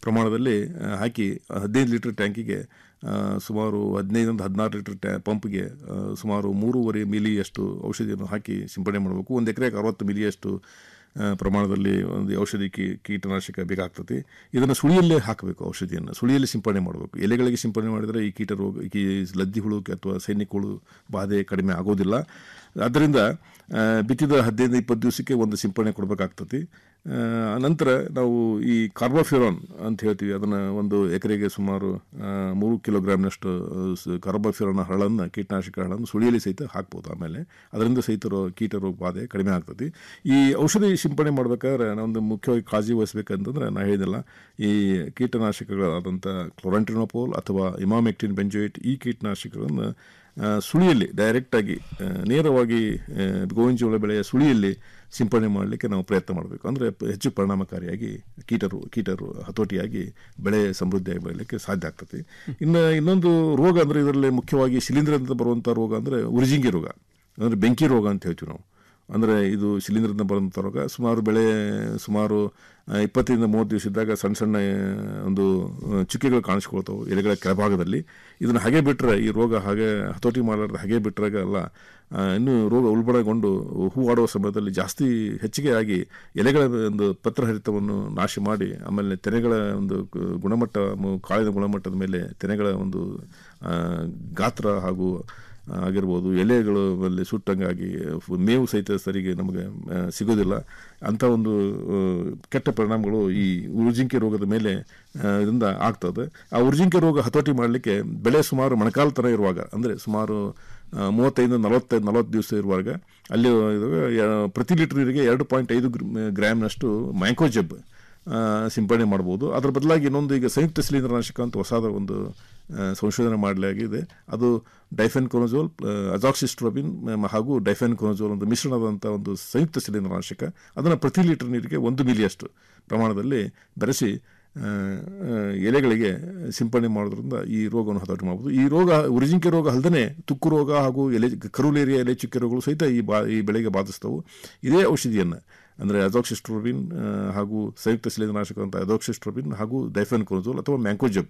ಪ್ರಮಾಣದಲ್ಲಿ ಆ, ಹಾಕಿ ಹದಿನೈದು ಲೀಟರ್ ಟ್ಯಾಂಕಿಗೆ ಆ, ಸುಮಾರು ಹದಿನೈದರಿಂದ ಹದಿನಾರು ಲೀಟರ್ ಟ್ಯಾ ಪಂಪ್ಗೆ ಆ, ಸುಮಾರು ಮೂರುವರೆ ಮಿಲಿಯಷ್ಟು ಔಷಧಿಯನ್ನು ಹಾಕಿ ಸಿಂಪಡಣೆ ಮಾಡಬೇಕು ಒಂದು ಎಕರೆಗೆ ಅರವತ್ತು ಮಿಲಿಯಷ್ಟು ಆ, ಪ್ರಮಾಣದಲ್ಲಿ ಒಂದು ಔಷಧಿ ಕೀ ಕೀಟನಾಶಕ ಬೇಕಾಗ್ತದೆ ಇದನ್ನು ಸುಳಿಯಲ್ಲೇ ಹಾಕಬೇಕು ಔಷಧಿಯನ್ನು ಸುಳಿಯಲ್ಲಿ ಸಿಂಪಡಣೆ ಮಾಡಬೇಕು ಎಲೆಗಳಿಗೆ ಸಿಂಪಡಣೆ ಮಾಡಿದರೆ ಈ ಕೀಟ ರೋಗ ಈ ಲದ್ದಿ ಹುಳು ಅಥವಾ ಸೈನಿಕ ಹುಳು ಬಾಧೆ ಕಡಿಮೆ ಆಗೋದಿಲ್ಲ ಆದ್ದರಿಂದ ಆ, ಬಿತ್ತಿದ ಹದಿನೈದು ಇಪ್ಪತ್ತು ದಿವಸಕ್ಕೆ ಒಂದು ಸಿಂಪಡಣೆ ಕೊಡಬೇಕಾಗ್ತದೆ ಆ, ನಂತರ ನಾವು ಈ ಕಾರ್ಬೋಫ್ಯೂರಾನ್ ಅಂತ ಹೇಳ್ತೀವಿ ಅದನ್ನು ಒಂದು ಎಕರೆಗೆ ಸುಮಾರು ಆ, ಮೂರು ಕಿಲೋಗ್ರಾಮ್ನಷ್ಟು ಕಾರ್ಬೋಫ್ಯೂರಾನ್ ಹರಳನ್ನು ಕೀಟನಾಶಕ ಹರಳನ್ನು ಸುಳಿಯಲ್ಲಿ ಸಹಿತ ಹಾಕ್ಬೋದು ಆಮೇಲೆ ಅದರಿಂದ ಸಹಿತ ರೋ ಕೀಟ ರೋಗ ಬಾಧೆ ಕಡಿಮೆ ಆಗ್ತದೆ ಈ ಔಷಧಿ ಸಿಂಪಡಣೆ ಮಾಡಬೇಕಾದ್ರೆ ನಾವೊಂದು ಮುಖ್ಯವಾಗಿ ಕಾಳಜಿ ವಹಿಸಬೇಕಂತಂದ್ರೆ ನಾ ಹೇಳಿದಿಲ್ಲ ಈ ಕೀಟನಾಶಕಗಳಾದಂಥ ಕ್ಲೋರಂಟ್ರಿನೋಪೋಲ್ ಅಥವಾ ಇಮಾಮೆಕ್ಟಿನ್ ಬೆಂಜೋಯಿಟ್ ಈ ಕೀಟನಾಶಕಗಳನ್ನು ಆ, ಸುಳಿಯಲ್ಲಿ ಡೈರೆಕ್ಟಾಗಿ ಆ, ನೇರವಾಗಿ ಆ, ಗೋವಿನ ಜೋಳ ಬೆಳೆಯ ಸುಳಿಯಲ್ಲಿ ಸಿಂಪಡಣೆ ಮಾಡಲಿಕ್ಕೆ ನಾವು ಪ್ರಯತ್ನ ಮಾಡಬೇಕು ಅಂದರೆ ಹೆಚ್ಚು ಪರಿಣಾಮಕಾರಿಯಾಗಿ ಕೀಟರು ಕೀಟರು ಹತೋಟಿಯಾಗಿ ಬೆಳೆ ಸಮೃದ್ಧಿಯಾಗಿ ಬೆಳಲಿಕ್ಕೆ ಸಾಧ್ಯ ಆಗ್ತದೆ ಇನ್ನು ಇನ್ನೊಂದು ರೋಗ ಅಂದರೆ ಇದರಲ್ಲಿ ಮುಖ್ಯವಾಗಿ ಶಿಲೀಂಧ್ರದಿಂದ ಬರುವಂಥ ರೋಗ ಅಂದರೆ ಉರಿಜಿಂಗಿ ರೋಗ ಅಂದರೆ ಬೆಂಕಿ ರೋಗ ಅಂತ ಹೇಳ್ತೀವಿ ನಾವು ಅಂದರೆ ಇದು ಶಿಲೀಂಧ್ರದಿಂದ ಬರುವಂಥ ರೋಗ ಸುಮಾರು ಬೆಳೆ ಸುಮಾರು ಆ, ಇಪ್ಪತ್ತರಿಂದ ಮೂವತ್ತು ದಿವಸ ಇದ್ದಾಗ ಸಣ್ಣ ಸಣ್ಣ ಆ, ಒಂದು ಆ, ಚುಕ್ಕೆಗಳು ಕಾಣಿಸ್ಕೊಳ್ತಾವೆ ಎಲೆಗಳ ಕೆಳಭಾಗದಲ್ಲಿ ಇದನ್ನು ಹಾಗೆ ಬಿಟ್ಟರೆ ಈ ರೋಗ ಹಾಗೆ ಹತೋಟಿ ಮಾಡಲಾರ್ದೆ ಹಾಗೆ ಬಿಟ್ಟರಾಗ ಅಲ್ಲ ಆ, ಇನ್ನು ರೋಗ ಉಲ್ಬಣಗೊಂಡು ಹೂವಾಡುವ ಸಮಯದಲ್ಲಿ ಜಾಸ್ತಿ ಹೆಚ್ಚಿಗೆ ಆಗಿ ಎಲೆಗಳ ಒಂದು ಪತ್ರಹರಿತವನ್ನು ನಾಶ ಮಾಡಿ ಆಮೇಲೆ ತೆನೆಗಳ ಒಂದು gu- ಗುಣಮಟ್ಟ ಮು- ಕಾಳಿನ ಗುಣಮಟ್ಟದ ಮೇಲೆ ತೆನೆಗಳ ಒಂದು ಆ, ಗಾತ್ರ ಹಾಗೂ ಆಗಿರ್ಬೋದು ಎಲೆಗಳು ಅಲ್ಲಿ ಸುಟ್ಟಂಗಾಗಿ ಫು- ಮೇವು ಸಹಿತ ಸರಿಗೆ ನಮಗೆ ಆ, ಸಿಗೋದಿಲ್ಲ ಅಂಥ ಒಂದು ಆ, ಕೆಟ್ಟ ಪರಿಣಾಮಗಳು ಈ ಉರ್ಜಿಂಕೆ ರೋಗದ ಮೇಲೆ ಆ, ಇದರಿಂದ ಆಗ್ತದೆ ಆ ಉರ್ಜಿಂಕೆ ರೋಗ ಹತೋಟಿ ಮಾಡಲಿಕ್ಕೆ ಬೆಳೆ ಸುಮಾರು ಮೊಣಕಾಲು ಥರ ಇರುವಾಗ ಅಂದರೆ ಸುಮಾರು ಆ, ಮೂವತ್ತೈದು ನಲವತ್ತೈದು ನಲವತ್ತು ದಿವಸ ಇರುವಾಗ ಅಲ್ಲಿ ಇದು, ಆ, ಪ್ರತಿ ಲೀಟರ್ ನೀರಿಗೆ ಎರಡು ಪಾಯಿಂಟ್ ಐದು ಗ್ರಾಮ್ನಷ್ಟು ಮ್ಯಾಂಕೋಜೆಬ್ ಆ, ಸಿಂಪಡಣೆ ಮಾಡ್ಬೋದು ಅದರ ಬದಲಾಗಿ ಇನ್ನೊಂದು ಈಗ ಸಂಯುಕ್ತ ಶಿಲೀಂಧ್ರನಾಶಕ ಅಂತ ಹೊಸದ ಒಂದು ಆ, ಸಂಶೋಧನೆ ಮಾಡಲಾಗಿದೆ ಅದು ಡೈಫೆನ್ ಕೊನೋಜೋಲ್ ಅಜಾಕ್ಸಿಸ್ಟ್ರೋಬಿನ್ ಮ- ಹಾಗೂ ಡೈಫೆನ್ ಕೊನೋಜೋಲ್ ಒಂದು ಮಿಶ್ರಣವಾದಂಥ ಒಂದು ಸಂಯುಕ್ತ ಶಿಲೀಂಧ್ರನಾಶಕ ಅದನ್ನು ಪ್ರತಿ ಲೀಟರ್ ನೀರಿಗೆ ಒಂದು ಮಿಲಿಯಷ್ಟು ಪ್ರಮಾಣದಲ್ಲಿ ಬೆರೆಸಿ ಆ, ಆ, ಎಲೆಗಳಿಗೆ ಸಿಂಪಡಣೆ ಮಾಡೋದ್ರಿಂದ ಈ ರೋಗವನ್ನು ಹತೋಟಿ ಮಾಡ್ಬೋದು ಈ ರೋಗ ಉರಿಜಿಂಕೆ ರೋಗ ಅಲ್ಲದೆ ತುಕ್ಕು ರೋಗ ಹಾಗೂ ಎಲೆ ಕರುಲೇರಿಯ ಎಲೆ ಚುಕ್ಕೆ ರೋಗಗಳು ಸಹಿತ ಈ ಬಾ ಈ ಬೆಳೆಗೆ ಬಾಧಿಸ್ತವು ಇದೇ ಔಷಧಿಯನ್ನು ಅಂದರೆ ಅಜೋಕ್ಸಿಸ್ಟ್ರೋಬಿನ್ ಆ, ಹಾಗೂ ಸಂಯುಕ್ತ ಶಿಲೀಂಧ್ರನಾಶಕ ಅಂತ ಅಜೋಕ್ಸಿಸ್ಟ್ರೋಬಿನ್ ಹಾಗೂ ಡೈಫೆನ್ ಕೊನೋಜೋಲ್ ಅಥವಾ ಮ್ಯಾಂಕೋಜಬ್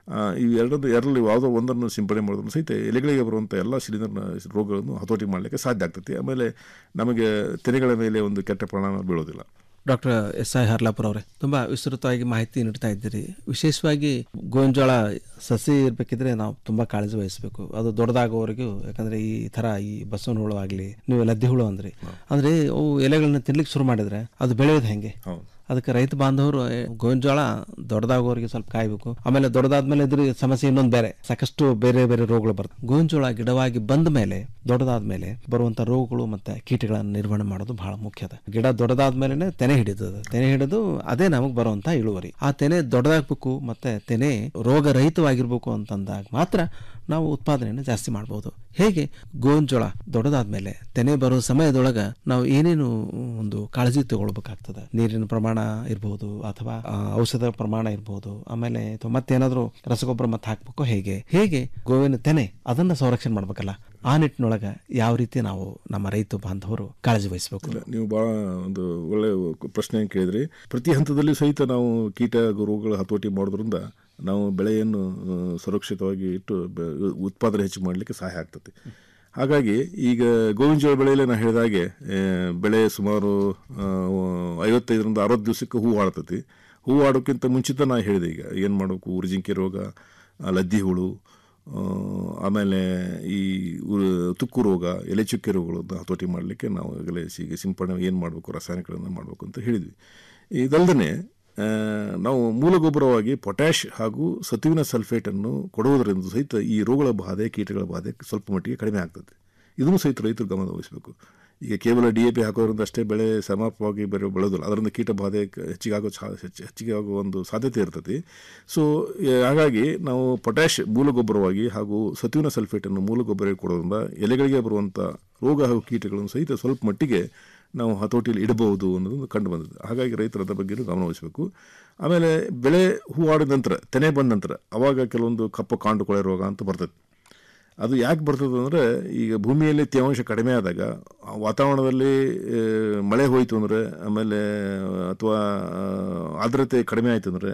ಈ ಎರಡನ್ನು ಎರಡರಲ್ಲಿ ಯಾವುದೋ ಒಂದನ್ನು ಸಿಂಪಡಣೆ ಮಾಡೋದ್ರೂ ಸಹಿತ ಎಲೆಗಳಿಗೆ ಬರುವಂಥ ಎಲ್ಲ ಶಿಲೀಂಧ್ರ ರೋಗಗಳನ್ನು ಹತೋಟಿ ಮಾಡಲಿಕ್ಕೆ ಸಾಧ್ಯ ಆಗ್ತದೆ ಆಮೇಲೆ ನಮಗೆ ತೆನೆಗಳ ಮೇಲೆ ಒಂದು ಕೆಟ್ಟ ಪರಿಣಾಮ ಬೀಳೋದಿಲ್ಲ ಡಾಕ್ಟರ್ ಎಸ್ ಐ ಹರ್ಲಾಪುರ ಅವರೇ ತುಂಬ ವಿಸ್ತೃತವಾಗಿ ಮಾಹಿತಿ ನೀಡ್ತಾ ಇದ್ದೀರಿ ವಿಶೇಷವಾಗಿ ಗೋಂಜೋಳ ಸಸಿ ಇರಬೇಕಿದ್ರೆ ನಾವು ತುಂಬ ಕಾಳಜಿ ವಹಿಸಬೇಕು ಅದು ದೊಡ್ಡದಾಗೋವರೆಗೂ ಯಾಕಂದ್ರೆ ಈ ಥರ ಈ ಬಸವನ ಹುಳು ಆಗಲಿ ನೀವು ಲದ್ದಿ ಹುಳು ಅಂದ್ರಿ ಅಂದ್ರೆ ಅವು ಎಲೆಗಳನ್ನ ತಿನ್ಲಿಕ್ಕೆ ಶುರು ಮಾಡಿದ್ರೆ ಅದು ಬೆಳೆಯೋದು ಹೆಂಗೆ ಅದಕ್ಕೆ ರೈತ ಬಾಂಧವರು ಏ, ಗೋಂಜೋಳ ದೊಡ್ಡದಾಗೋವರೆಗೆ ಸ್ವಲ್ಪ ಕಾಯ್ಬೇಕು ಆಮೇಲೆ ದೊಡ್ಡದಾದ್ಮೇಲೆ ಇದ್ರ ಸಮಸ್ಯೆ ಇನ್ನೊಂದು ಬೇರೆ ಸಾಕಷ್ಟು ಬೇರೆ ಬೇರೆ ರೋಗಗಳು ಬರ್ತವೆ ಗೋಂಜೋಳ ಗಿಡವಾಗಿ ಬಂದ ಮೇಲೆ ದೊಡ್ಡದಾದ್ಮೇಲೆ ಬರುವಂತ ರೋಗಗಳು ಮತ್ತೆ ಕೀಟಗಳನ್ನು ನಿರ್ವಹಣೆ ಮಾಡೋದು ಬಹಳ ಮುಖ್ಯ ಅದ ಗಿಡ ದೊಡ್ಡದಾದ್ಮೇಲೆ ತೆನೆ ಹಿಡಿತದ ತೆನೆ ಹಿಡಿದು ಅದೇ ನಮಗೆ ಬರುವಂತ ಇಳುವರಿ ಆ ತೆನೆ ದೊಡ್ಡದಾಗಬೇಕು ಮತ್ತೆ ತೆನೆ ರೋಗ ರಹಿತವಾಗಿರ್ಬೇಕು ಅಂತಂದಾಗ ಮಾತ್ರ ನಾವು ಉತ್ಪಾದನೆಯನ್ನು ಜಾಸ್ತಿ ಮಾಡಬಹುದು ಹೇಗೆ ಗೋಂಜೋಳ ದೊಡ್ಡದಾದ್ಮೇಲೆ ತೆನೆ ಬರೋ ಸಮಯದೊಳಗ ನಾವು ಏನೇನು ಒಂದು ಕಾಳಜಿ ತಗೊಳ್ಬೇಕಾಗ್ತದೆ ನೀರಿನ ಪ್ರಮಾಣ ಇರಬಹುದು ಅಥವಾ ಆ, ಔಷಧ ಪ್ರಮಾಣ ಇರಬಹುದು ಆಮೇಲೆ ಅಥವಾ ಮತ್ತೇನಾದ್ರೂ ರಸಗೊಬ್ಬರ ಮತ್ತೆ ಹಾಕ್ಬೇಕು ಹೇಗೆ ಹೇಗೆ ಗೋವಿನ ತೆನೆ ಅದನ್ನ ಸಂರಕ್ಷಣೆ ಮಾಡ್ಬೇಕಲ್ಲ ಆ ನಿಟ್ಟಿನೊಳಗ ಯಾವ ರೀತಿ ನಾವು ನಮ್ಮ ರೈತ ಬಾಂಧವರು ಕಾಳಜಿ ವಹಿಸಬೇಕು ಇಲ್ಲ, ನೀವು ಭಾಳ ಒಂದು ಒಳ್ಳೆ ಪ್ರಶ್ನೆ ಕೇಳಿದ್ರಿ ಪ್ರತಿ ಹಂತದಲ್ಲಿ ಸಹಿತ ನಾವು ಕೀಟ ರೋಗಗಳ ಹತೋಟಿ ಮಾಡೋದ್ರಿಂದ ನಾವು ಬೆಳೆಯನ್ನು ಆ, ಸುರಕ್ಷಿತವಾಗಿ ಇಟ್ಟು ಬೆ- ಉತ್ಪಾದನೆ ಹೆಚ್ಚು ಮಾಡಲಿಕ್ಕೆ ಸಹಾಯ ಆಗ್ತದೆ ಹಾಗಾಗಿ ಈಗ ಗೋವಿನ ಜೋಳ ಬೆಳೆಯಲ್ಲಿ ನಾನು ಹೇಳಿದಾಗೆ ಆ, ಬೆಳೆ ಸುಮಾರು ಆ, ಐವತ್ತೈದರಿಂದ ಅರವತ್ತು ದಿವಸಕ್ಕೆ ಹೂ ಆಡ್ತತಿ ಹೂ ಆಡೋಕ್ಕಿಂತ ಮುಂಚಿತ ನಾನು ಹೇಳಿದೆ ಈಗ ಏನು ಮಾಡಬೇಕು ಉರ್ಜಿಂಕೆ ರೋಗ ಆ, ಲದ್ದಿ ಹುಳು ಆ, ಆಮೇಲೆ ಈ ಉ- ತುಕ್ಕು ರೋಗ ಎಲೆ ಚುಕ್ಕೆ ರೋಗಗಳನ್ನು ಹತೋಟಿ ಮಾಡಲಿಕ್ಕೆ ನಾವು ಈಗಲೇ ಈಗ ಸಿಂಪಡಣೆ ಏನು ಮಾಡಬೇಕು ರಾಸಾಯನಿಕಗಳನ್ನು ಮಾಡಬೇಕು ಅಂತ ಹೇಳಿದ್ವಿ ಇದಲ್ಲದೆ ನಾವು ಮೂಲ ಗೊಬ್ಬರವಾಗಿ ಪೊಟ್ಯಾಷ್ ಹಾಗೂ ಸತುವಿನ ಸಲ್ಫೇಟನ್ನು ಕೊಡುವುದರಿಂದ ಸಹಿತ ಈ ರೋಗಗಳ ಬಾಧೆ ಕೀಟಗಳ ಬಾಧೆ ಸ್ವಲ್ಪ ಮಟ್ಟಿಗೆ ಕಡಿಮೆ ಆಗ್ತದೆ ಇದನ್ನು ಸಹಿತ ರೈತರು ಗಮನ ವಹಿಸಬೇಕು ಈಗ ಕೇವಲ ಡಿ ಎ ಪಿ ಹಾಕೋದ್ರಿಂದ ಅಷ್ಟೇ ಬೆಳೆ ಸಮರ್ಪಕವಾಗಿ ಬೆಳೆ ಬೆಳೆಯೋದಿಲ್ಲ ಅದರಿಂದ ಕೀಟ ಬಾಧೆ ಕ- ಹೆಚ್ಚಿಗೆ ಆಗೋ ಛಾ- ಹೆಚ್ಚು ಹೆಚ್ಚಿಗೆ ಆಗುವ ಒಂದು ಸಾಧ್ಯತೆ ಇರ್ತದೆ ಸೊ ಹಾಗಾಗಿ ನಾವು ಪೊಟ್ಯಾಷ್ ಮೂಲ ಗೊಬ್ಬರವಾಗಿ ಹಾಗೂ ಸತುವಿನ ಸಲ್ಫೇಟನ್ನು ಮೂಲ ಗೊಬ್ಬರ ಕೊಡೋದ್ರಿಂದ ಎಲೆಗಳಿಗೆ ಬರುವಂಥ ರೋಗ ಹಾಗೂ ಕೀಟಗಳನ್ನು ಸಹಿತ ಸ್ವಲ್ಪ ಮಟ್ಟಿಗೆ ನಾವು ಹತೋಟಿಯಲ್ಲಿ ಇಡಬಹುದು ಅನ್ನೋದು ಕಂಡು ಬಂದಿದೆ ಹಾಗಾಗಿ ರೈತರ ಅದ್ರ ಬಗ್ಗೆನೂ ಗಮನ ವಹಿಸಬೇಕು ಆಮೇಲೆ ಬೆಳೆ ಹೂ ಆಡಿದ ನಂತರ ತೆನೆ ಬಂದ ನಂತರ ಅವಾಗ ಕೆಲವೊಂದು ಕಪ್ಪು ಕಾಂಡು ಕೊಳೆ ರೋಗ ಅಂತ ಬರ್ತದೆ ಅದು ಯಾಕೆ ಬರ್ತದೆ ಅಂದರೆ ಈಗ ಭೂಮಿಯಲ್ಲಿ ತೇವಾಂಶ ಕಡಿಮೆ ಆದಾಗ ಆ ವಾತಾವರಣದಲ್ಲಿ ಆ, ಮಳೆ ಹೋಯಿತು ಅಂದರೆ ಆಮೇಲೆ ಅಥವಾ ಆ, ಆರ್ದ್ರತೆ ಕಡಿಮೆ ಆಯಿತು ಅಂದರೆ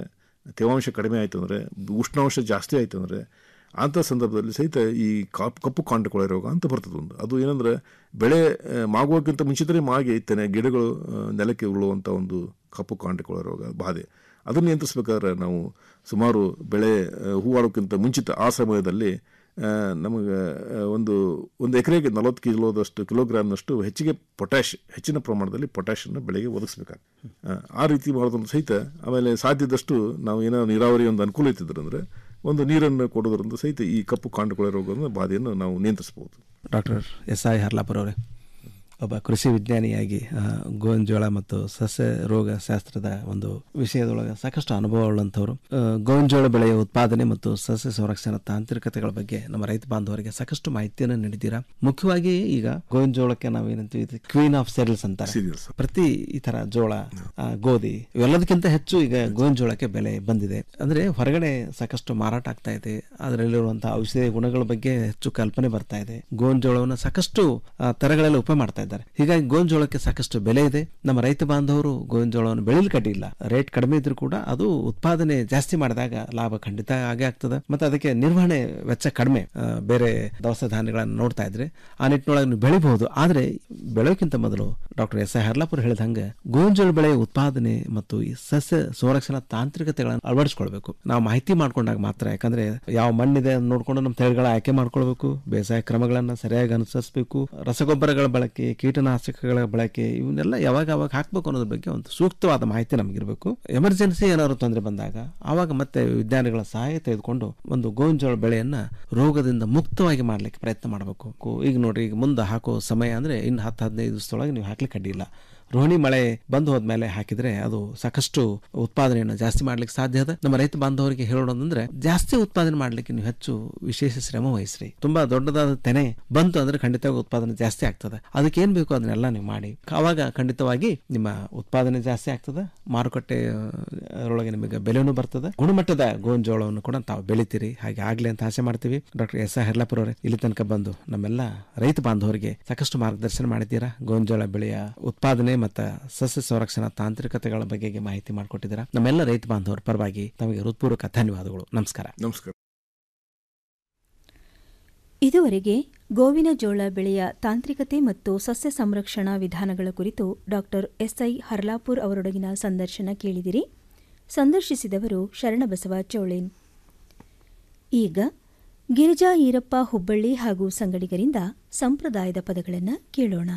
ತೇವಾಂಶ ಕಡಿಮೆ ಆಯಿತು ಅಂದರೆ ಉಷ್ಣಾಂಶ ಜಾಸ್ತಿ ಆಯಿತು ಅಂದರೆ ಅಂಥ ಸಂದರ್ಭದಲ್ಲಿ ಸಹಿತ ಈ ಕಾಪ್ ಕಪ್ಪು ಕಾಂಡಕೊಳೆ ರೋಗ ಅಂತ ಬರ್ತದೆ ಒಂದು ಅದು ಏನಂದರೆ ಬೆಳೆ ಆ, ಮಾಗುವಕ್ಕಿಂತ ಮುಂಚಿತನೇ ಮಾಗಿ ತೆನೆ ಗಿಡಗಳು ಆ, ನೆಲಕ್ಕೆ ಉರುಳುವಂಥ ಒಂದು ಕಪ್ಪು ಕಾಂಡಕೊಳೆ ರೋಗ ಬಾಧೆ ಅದನ್ನು ನಿಯಂತ್ರಿಸ್ಬೇಕಾದ್ರೆ ನಾವು ಸುಮಾರು ಬೆಳೆ ಆ, ಹೂವಾಡೋಕ್ಕಿಂತ ಮುಂಚಿತ ಆ ಸಮಯದಲ್ಲಿ ಆ, ನಮಗೆ ಆ, ಒಂದು ಒಂದು ಎಕರೆಗೆ ನಲವತ್ತು ಕಿಲೋದಷ್ಟು ಕಿಲೋಗ್ರಾಮ್ನಷ್ಟು ಹೆಚ್ಚಿಗೆ ಪೊಟ್ಯಾಶ್ ಹೆಚ್ಚಿನ ಪ್ರಮಾಣದಲ್ಲಿ ಪೊಟ್ಯಾಶನ್ನು ಬೆಳೆಗೆ ಒದಗಿಸ್ಬೇಕಾಗ್ತದೆ ಆ, ಆ ರೀತಿ ಮಾಡೋದ್ರಿಂದ ಸಹಿತ ಆಮೇಲೆ ಸಾಧ್ಯದಷ್ಟು ನಾವು ಏನೋ ನೀರಾವರಿ ಒಂದು ಅನುಕೂಲ ಇತ್ತಿದ್ರೆ ಅಂದರೆ ಒಂದು ನೀರನ್ನು ಕೊಡೋದ್ರಿಂದ ಸಹಿತ ಈ ಕಪ್ಪು ಕಾಂಡಕೊಳೆ ರೋಗದ ಬಾಧೆಯನ್ನು ನಾವು ನಿಯಂತ್ರಿಸಬಹುದು ಡಾಕ್ಟರ್ ಎಸ್ ಐ ಹರ್ಲಾಪುರ ಅವರೇ ಒಬ್ಬ ಕೃಷಿ ವಿಜ್ಞಾನಿಯಾಗಿ ಆ, ಗೋವಿನ ಮತ್ತು ಸಸ್ಯ ರೋಗ ಶಾಸ್ತ್ರದ ಒಂದು ವಿಷಯದೊಳಗೆ ಸಾಕಷ್ಟು ಅನುಭವ ಉಳ್ಳಂಥವ್ರು ಆ, ಗೋವಿನ ಜೋಳ ಬೆಳೆಯ ಉತ್ಪಾದನೆ ಮತ್ತು ಸಸ್ಯ ಸಂರಕ್ಷಣಾ ತಾಂತ್ರಿಕತೆಗಳ ಬಗ್ಗೆ ನಮ್ಮ ರೈತ ಬಾಂಧವರಿಗೆ ಸಾಕಷ್ಟು ಮಾಹಿತಿಯನ್ನು ನೀಡಿದ್ದೀರಾ ಮುಖ್ಯವಾಗಿ ಈಗ ಗೋವಿನ ಜೋಳಕ್ಕೆ ನಾವು ಏನಂತೀವಿ ಕ್ವೀನ್ ಆಫ್ ಸೆರಿಲ್ಸ್ ಅಂತಾರೆ ಪ್ರತಿ ಈ ತರ ಜೋಳ ಆ, ಗೋಧಿ ಇವೆಲ್ಲದಕ್ಕಿಂತ ಹೆಚ್ಚು ಈಗ ಗೋವಿನ ಜೋಳಕ್ಕೆ ಬೆಲೆ ಬಂದಿದೆ ಅಂದ್ರೆ ಹೊರಗಡೆ ಸಾಕಷ್ಟು ಮಾರಾಟ ಆಗ್ತಾ ಇದೆ ಅದರಲ್ಲಿರುವಂತಹ ಔಷಧಿ ಗುಣಗಳ ಬಗ್ಗೆ ಹೆಚ್ಚು ಕಲ್ಪನೆ ಬರ್ತಾ ಇದೆ ಗೋವಿನ ಜೋಳವನ್ನು ಸಾಕಷ್ಟು ಆ, ತರಗಳಲ್ಲಿ ಉಪಯೋಗ ಮಾಡ್ತಾ ಇದ್ದಾರೆ ಹೀಗಾಗಿ ಗೋವಿನ ಜೋಳಕ್ಕೆ ಸಾಕಷ್ಟು ಬೆಲೆ ಇದೆ ನಮ್ಮ ರೈತ ಬಾಂಧವರು ಗೋವಿನ ಜೋಳವನ್ನು ಬೆಳಿಲಿಕ್ಕೆ ಅಡ್ಡಿಲ್ಲ ರೇಟ್ ಕಡಿಮೆ ಇದ್ರೂ ಕೂಡ ಅದು ಉತ್ಪಾದನೆ ಜಾಸ್ತಿ ಮಾಡಿದಾಗ ಲಾಭ ಖಂಡಿತ ಆಗೇ ಆಗ್ತದೆ ಮತ್ತೆ ಅದಕ್ಕೆ ನಿರ್ವಹಣೆ ವೆಚ್ಚ ಕಡಿಮೆ ಆ, ಬೇರೆ ದವಸ ಧಾನ್ಯಗಳನ್ನು ನೋಡ್ತಾ ಇದ್ರೆ ಆ ನಿಟ್ಟಿನೊಳಗೆ ನೀವು ಬೆಳಿಬಹುದು ಆದ್ರೆ ಬೆಳೆಯೋಕ್ಕಿಂತ ಮೊದಲು ಡಾಕ್ಟರ್ ಎಸ್ ಐ ಹರ್ಲಾಪುರ ಹೇಳಿದ ಹಂಗೆ ಗೋವಿನ ಜೋಳ ಬೆಳೆಯ ಉತ್ಪಾದನೆ ಮತ್ತು ಈ ಸಸ್ಯ ಸಂರಕ್ಷಣಾ ತಾಂತ್ರಿಕತೆಗಳನ್ನು ಅಳವಡಿಸ್ಕೊಳ್ಬೇಕು ನಾವು ಮಾಹಿತಿ ಮಾಡ್ಕೊಂಡಾಗ ಮಾತ್ರ ಯಾಕಂದ್ರೆ ಯಾವ ಮಣ್ಣಿದೆ ಅಂತ ನೋಡ್ಕೊಂಡು ನಮ್ಮ ತಳಿಗಳ ಆಯ್ಕೆ ಮಾಡ್ಕೊಳ್ಬೇಕು ಬೇಸಾಯ ಕ್ರಮಗಳನ್ನ ಸರಿಯಾಗಿ ಅನುಸರಿಸಬೇಕು ರಸಗೊಬ್ಬರಗಳ ಬಳಕೆ ಕೀಟನಾಶಕಗಳ ಬಳಕೆ ಇವನ್ನೆಲ್ಲ ಯಾವಾಗ ಯಾವಾಗ ಹಾಕ್ಬೇಕು ಅನ್ನೋದ್ರ ಬಗ್ಗೆ ಒಂದು ಸೂಕ್ತವಾದ ಮಾಹಿತಿ ನಮಗಿರ್ಬೇಕು ಎಮರ್ಜೆನ್ಸಿ ಏನಾದ್ರು ತೊಂದರೆ ಬಂದಾಗ ಆವಾಗ ಮತ್ತೆ ವಿಜ್ಞಾನಿಗಳ ಸಹಾಯ ತೆಗೆದುಕೊಂಡು ಒಂದು ಗೋವಿನ ಜೋಳ ಬೆಳೆಯನ್ನ ರೋಗದಿಂದ ಮುಕ್ತವಾಗಿ ಮಾಡ್ಲಿಕ್ಕೆ ಪ್ರಯತ್ನ ಮಾಡಬೇಕು ಈಗ ನೋಡ್ರಿ ಈಗ ಮುಂದೆ ಹಾಕೋ ಸಮಯ ಅಂದ್ರೆ ಇನ್ನು ಹತ್ತು ಹದಿನೈದು ದಿವಸದೊಳಗೆ ನೀವು ಹಾಕ್ಲಿಕ್ಕೆ ಅಡ್ಡಿಲ್ಲ ರೋಹಿಣಿ ಮಳೆ ಬಂದು ಹೋದ್ಮೇಲೆ ಹಾಕಿದ್ರೆ ಅದು ಸಾಕಷ್ಟು ಉತ್ಪಾದನೆಯನ್ನು ಜಾಸ್ತಿ ಮಾಡ್ಲಿಕ್ಕೆ ಸಾಧ್ಯ ಅದ ನಮ್ಮ ರೈತ ಬಾಂಧವರಿಗೆ ಹೇಳೋದಂದ್ರೆ ಜಾಸ್ತಿ ಉತ್ಪಾದನೆ ಮಾಡ್ಲಿಕ್ಕೆ ನೀವು ಹೆಚ್ಚು ವಿಶೇಷ ಶ್ರಮ ವಹಿಸ್ರಿ ತುಂಬಾ ದೊಡ್ಡದಾದ ತೆನೆ ಬಂತು ಅಂದ್ರೆ ಖಂಡಿತವಾಗಿ ಉತ್ಪಾದನೆ ಜಾಸ್ತಿ ಆಗ್ತದೆ ಅದಕ್ಕೆ ಏನ್ ಬೇಕು ಅದನ್ನೆಲ್ಲ ನೀವು ಮಾಡಿ ಆವಾಗ ಖಂಡಿತವಾಗಿ ನಿಮ್ಮ ಉತ್ಪಾದನೆ ಜಾಸ್ತಿ ಆಗ್ತದೆ ಮಾರುಕಟ್ಟೆ ಒಳಗೆ ನಿಮಗೆ ಬೆಲೆನೂ ಬರ್ತದೆ ಗುಣಮಟ್ಟದ ಗೋವಿನ ಜೋಳವನ್ನು ಕೂಡ ತಾವು ಬೆಳಿತೀರಿ ಹಾಗೆ ಆಗ್ಲಿ ಅಂತ ಆಸೆ ಮಾಡ್ತೀವಿ ಡಾಕ್ಟರ್ ಎಸ್ ಆರ್ ಹರ್ಲಾಪುರ ಅವರೇ ಇಲ್ಲಿ ತನಕ ಬಂದು ನಮ್ಮೆಲ್ಲ ರೈತ ಬಾಂಧವರಿಗೆ ಸಾಕಷ್ಟು ಮಾರ್ಗದರ್ಶನ ಮಾಡಿದ್ದೀರಾ ಗೋವಿನ ಜೋಳ ಬೆಳೆಯ ಉತ್ಪಾದನೆ ಮತ್ತು ಸಸ್ಯ ಸಂರಕ್ಷಣಾ ತಾಂತ್ರಿಕತೆಗಳ ಬಗೆಗೆ ಮಾಹಿತಿ ಮಾಡಿಕೊಟ್ಟಿದ್ದೀರಾ ನಮ್ಮೆಲ್ಲ ರೈತ ಬಾಂಧವರ ಪರವಾಗಿ ತಮಗೆ ಹೃತ್ಪೂರ್ವಕ ಧನ್ಯವಾದಗಳು ನಮಸ್ಕಾರ ನಮಸ್ಕಾರ ಇದುವರೆಗೆ ಗೋವಿನ ಜೋಳ ಬೆಳೆಯ ತಾಂತ್ರಿಕತೆ ಮತ್ತು ಸಸ್ಯ ಸಂರಕ್ಷಣಾ ವಿಧಾನಗಳ ಕುರಿತು ಡಾಕ್ಟರ್ ಎಸ್ಐ ಹರ್ಲಾಪುರ್ ಅವರೊಡಗಿನ ಸಂದರ್ಶನ ಕೇಳಿದಿರಿ ಸಂದರ್ಶಿಸಿದವರು ಶರಣಬಸವ ಚೋಳೇನ್ ಈಗ ಗಿರಿಜಾ ಈರಪ್ಪ ಹುಬ್ಬಳ್ಳಿ ಹಾಗೂ ಸಂಗಡಿಗರಿಂದ ಸಂಪ್ರದಾಯದ ಪದಗಳನ್ನು ಕೇಳೋಣ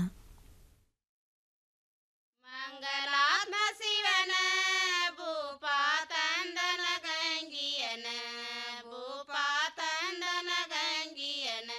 ಮಂಗಲಾತ್ಮ ಶಿವನ ಭೂಪ ತಂದನ ಗಂಗಿಯನ ಭೂಪ ತಂದನ ಗಂಗಿಯನ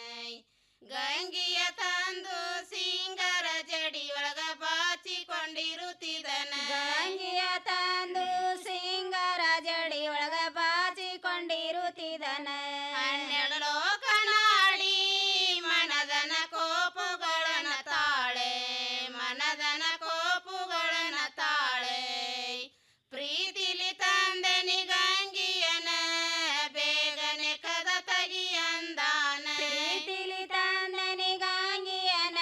ಗಂಗಿಯ ತಂದು ಸಿಂಗರ ಜಡಿ ಒಳಗ ಬಾಚಿಕೊಂಡಿರುತ್ತಿದನ ಗಂಗಿಯ ತಂದು ಸಿಂಗರ ಜಡಿ ಒಳಗ ಬಾಚಿಕೊಂಡಿರುತ್ತಿದನ ಹನ್ನೆರಡು ಲೋಕನಾಡಿ ಮನದನ ಕೋಪುಗಳನ ತಾಳೆ ಮನದನ ಕೋಪುಗಳನ ತಾಳೆ ಪ್ರೀತಿಲಿ ತಂದೆನಿ ಗಂಗಿಯನ ಬೇಗನೆ ಕದ ತಗಿಯಂದಾನ ಪ್ರೀತಿಲಿ ತಂದೆನಿ ಗಂಗಿಯನ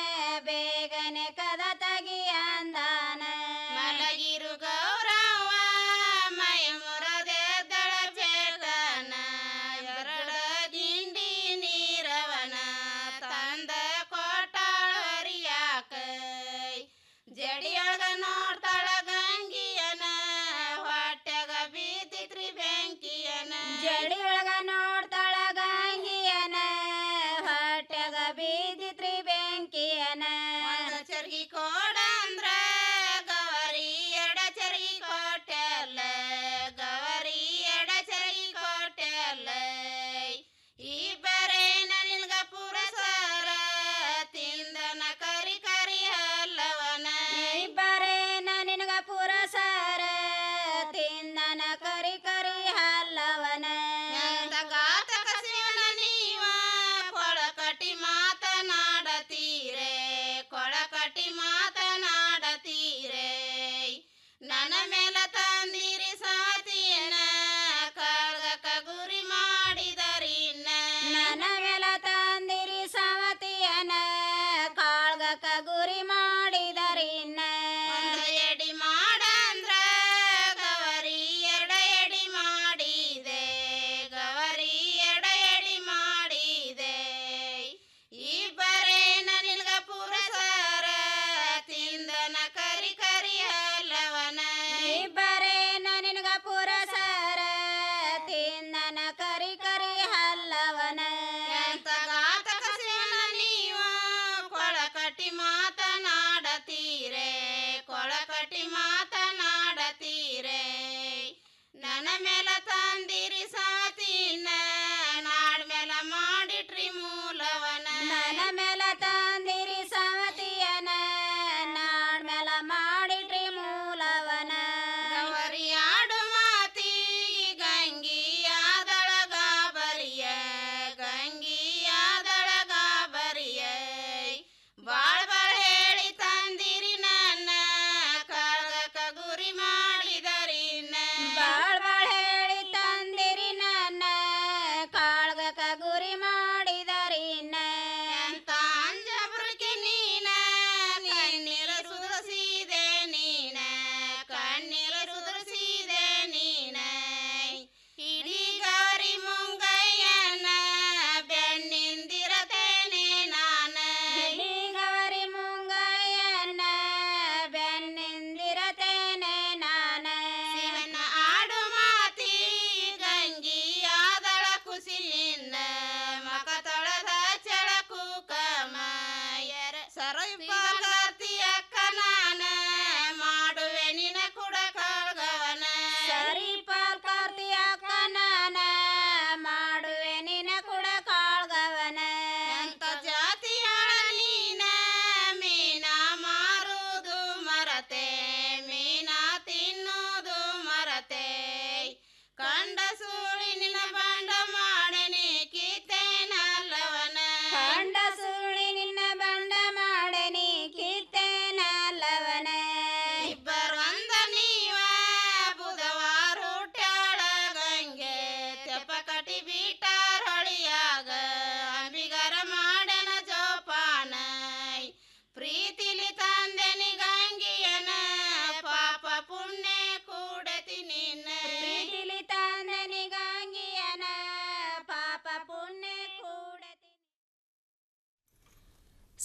ಬೇಗನೆ ಕದ ತಗಿಯಂದಾನ ಮಲಗಿರು ಗೌರವ ಮೈ ಮುರದೆದ್ದಳ ಬೇಟನ ಎರಡ ದಿಂಡಿ ನೀರವನ ತಂದ ಕೊಟ್ಟಾಳರಿಯಾಕ ಜಡಿಯೊಳಗ ನೋಡ್ತಾಳ ಗಂಗಿಯನ ಹೊಟ್ಯಾಗ ಬೀತಿತ್ರಿ ಬೆಂಕಿಯನ ಜಡಿಯೊಳಗ ನೋಡ್ತಾಳ ಗಂಗಿಯನ ಹೊಟ್ಯಾಗ ಬೀದಿತ್ರಿ ಬೆಂಕಿಯನ ಒಂದ ಚರ್ಗಿ ಕೋಡಂದ್ರ ಗವರಿ ಎಡ ಚರ್ಗಿ ಕೊಟ್ಟೆಲ್ಲ ಗವರಿ ಎಡ ಚರ್ಗಿ ಕೊಟ್ಟೆಲ್ಲ ಇಬ್ಬರೇ ನಿನ್ಗ ಪುರಸರ ತಿಂದನ ಕರಿ ಕರಿ ಹಲ್ಲವನ ಇಬ್ಬರೇ ನಿನಗ ಪುರಸರ ತಿಂದನ ಕರಿ ಕರಿ ಹಲ್ಲವನ ಗಾತಕ ಶಿವನ ನೀವ ಕೊಳಕಟಿ ಮಾತನಾಡತೀರೆ ಕೊಳಕಟಿ ಮಾತನಾಡತೀರೆ ನನ್ನ ಮೇಲ ತಂದಿರಿ ಸಾತಿಯನ ಕಳ್ಗಕ ಗುರಿ ಮಾಡಿದರಿನ್ನ ನನ್ನ ಮೇಲ ತಂದಿರಿ ಸಾವತಿಯನ ಕಾಳ್ಗಕ ಗುರಿ ಮಾಡಿದರಿನ್ನ ಒಂದು ಎಡಿ ಮಾಡಂದ್ರ ಗವರಿ ಎರಡ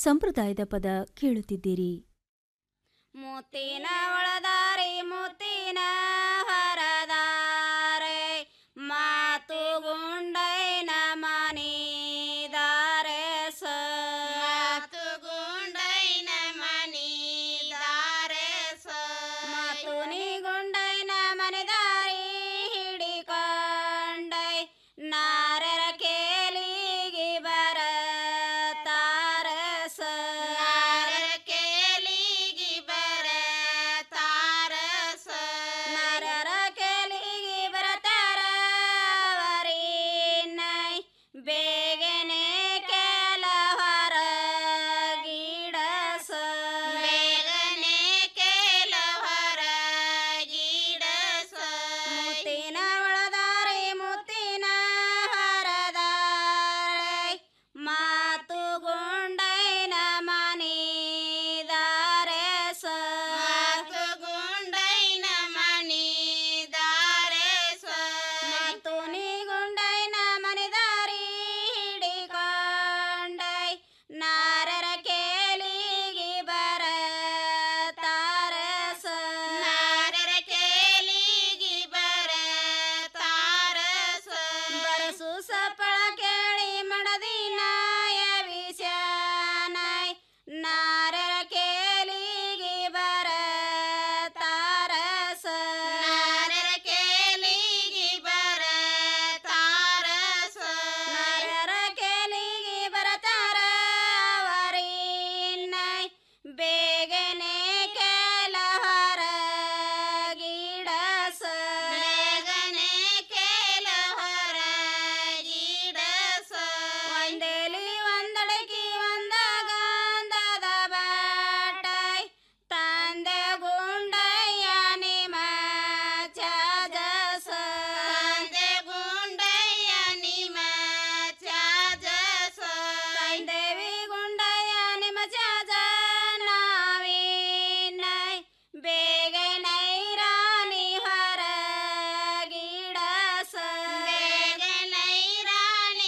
ಸಂಪ್ರದಾಯದ ಪದ ಕೇಳುತ್ತಿದ್ದೀರಿ ಮುತ್ತಿನ ಒಳದಾರಿ ಮುತ್ತಿನ ಹೊರದಾರೆ ಮಾತು ಗುಂಡೈನ ಮನಿದಾರೆ ಸ ಮಾತು ಗುಂಡೈನ ಮನಿದಾರೆ ಸ ಮಾತು ನೀ ಗುಂಡೈನ ಮನಿದಾರಿ ಹಿಡಿಕೊಂಡೈ ನಾರರ ಕೇಲಿಗೆ ಬರತಾರ ಸ ನಾರರ ಕೇಲಿಗೆ ಬರತಾರ ಸ ನಾರರ ಕೇಲಿಗೆ ಬರತಾರ ಅವರಿನ್ನೈ ಬೇಗನೆ ಕೆಲ ಹೊರಗಿಡಸ ಬೇಗನೆ ಕೆಲ ಹೊರಗಿಡಸ ಮುತ್ತಿನ ಒಳದಾರಿ ಮುತ್ತಿನ ಹರದಾರೆ ಮಾತು ಗುಂಡೈನ ಮನಿದಾರೆ ಸ ಮಾತು ಗುಂಡೈನ ಮನಿದಾರೆ ಸ ಮಾತು ನೀ ಗುಂಡೈನ ಮನಿದಾರಿ ಹಿಡಿಕೊಂಡೈ ನಾರರ ಕೇಲಿಗೆ ಬರತಾರ ಸ ನಾರರ ಕೇಲಿಗೆ ಬರತಾರ ಸ ಬರಸು ಸಪ್ಪಳ ಕೇಳಿ ಮಡದಿನ ವಿಷನೈ ನಾರರ ಕೇಲಿಗೆ ಬರತಾರ ಸ ನಾರರ ಕೇಲಿಗೆ ಬರತಾರ ಸ ನಾರರ ಕೇಲಿಗೆ ಬರತಾರ ಅವರಿನ್ನೈ ಬೇಗನೆ ಕೆಲ ಹೊರಗಿಡಸ ಬೇಗನೆ ಕೆಲ ಹೊರಗಿಡಸ ಒಂದೇಲಿ ಒಂದಡಕಿ ಒಂದ ಗಂಧದ ಬಾಟೈ ತಂದೆ ಗುಂಡಯ್ಯ ನಿಮ ಚಾಜಸ ತಂದೆ ಗುಂಡಯ್ಯ ನಿಮ ಚಾಜಸ ತಂದೇವಿ ಗುಂಡಯ್ಯ ನಿಮ ಚಾಜ ನಾವಿನೈ ಬೇಗನೈ ರಾಣಿ ಹೊರಗಿಡಸ ಬೇಗನೈ ರಾಣಿ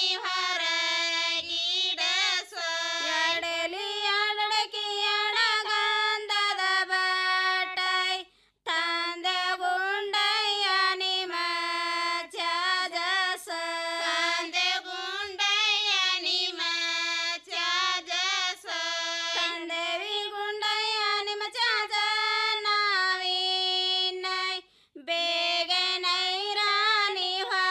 ಹೊರಗಿಡಸ ಎಡಲಿ ಅಡಕಿ ಅಡಗಂಧದ ಬಟೈ ತಂದೆ ಗುಂಡಯ್ಯ ನಿಮ ಚಾಜಸ ತಂದೆ ಗುಂಡಯ್ಯ ನಿಮ ಚಾಜಸ ತಂದೇವಿ ಗುಂಡಯ್ಯ ನಿಮ ಚಾಜ ನಾವಿನೈ ಬೇಗನೈ ರಾಣಿ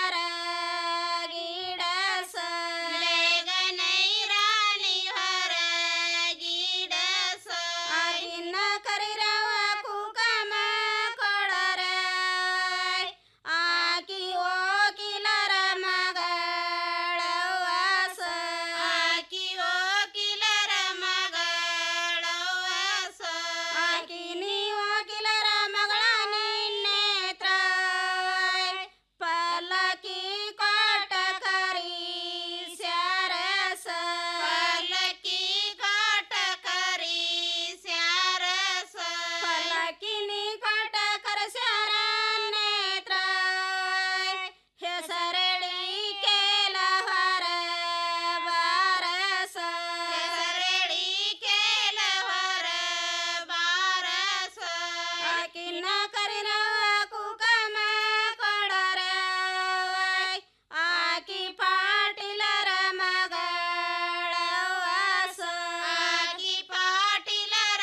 ಹೊರಗಿಡಸ ಬೇಗನೈ ರಾಣಿ ಹೊರಗಿಡಸ ಆಗಿನ ಕರಿರವ ಕುಕಮ ಕೊಡರ ಆಕಿ ಓಕಿಲರ ಮಗಳವಾಸ ಆಕಿ ಓಕಿಲರ ಮಗಳವಾಸ ಆಕಿ ನೀ ಓಕಿಲರ ಮಗಳ ನಿನ್ನೇತ್ರ ಪಲ್ಲಕಿ ಕೊಟ್ಟ ಕರಿ ಸ್ಯಾರಸ ಪಲ್ಲಕಿ ಕೊಟ್ಟ ಕರಿ ಸ್ಯಾರಸ ಪಲ್ಲಕಿ ನೀ ಕೊಟ್ಟ ಕರ ಸ್ಯಾರ ನೇತ್ರ ಹೆಸರಳಿ ಕೇಲ ಹೊರ ಬಾರಸ ಹೆಸರಳಿ ಕೇಲ ಹೊರ ಬಾರಸ ಆಕಿನ ಕರಿನವ ಕುಕಮ ಕೊಡರ ಆಕಿ ಪಾಟಿಲರ ಮಗಳವಾಸ ಆಕಿ ಪಾಟಿಲರ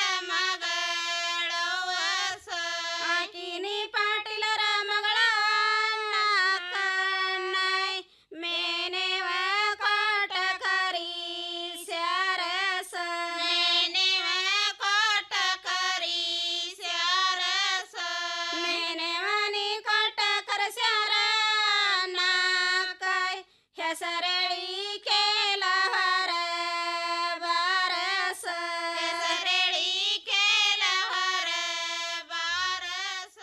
ಮಗಳವಾಸ ಆಕಿನಿ ಪಾಟಿಲರ ಮಗಳ ಕಣ್ಣೈ ಮೇನೆವ ಕೋಟ ಕರಿ ಸ್ಯಾರಸ ಮೇನೆವ ಕೋಟ ಕರಿ ಸ್ಯಾರಸ ಮೇನೆವನಿ ಕೋಟ ಕರ ಸ್ಯಾರ ನಾಕೈ ಹೆಸರಳಿ ಕೇಲ ಹೊರ ಬಾರಸ ಹೆಸರಳಿ ಕೇಲ ಹೊರ ಬಾರಸ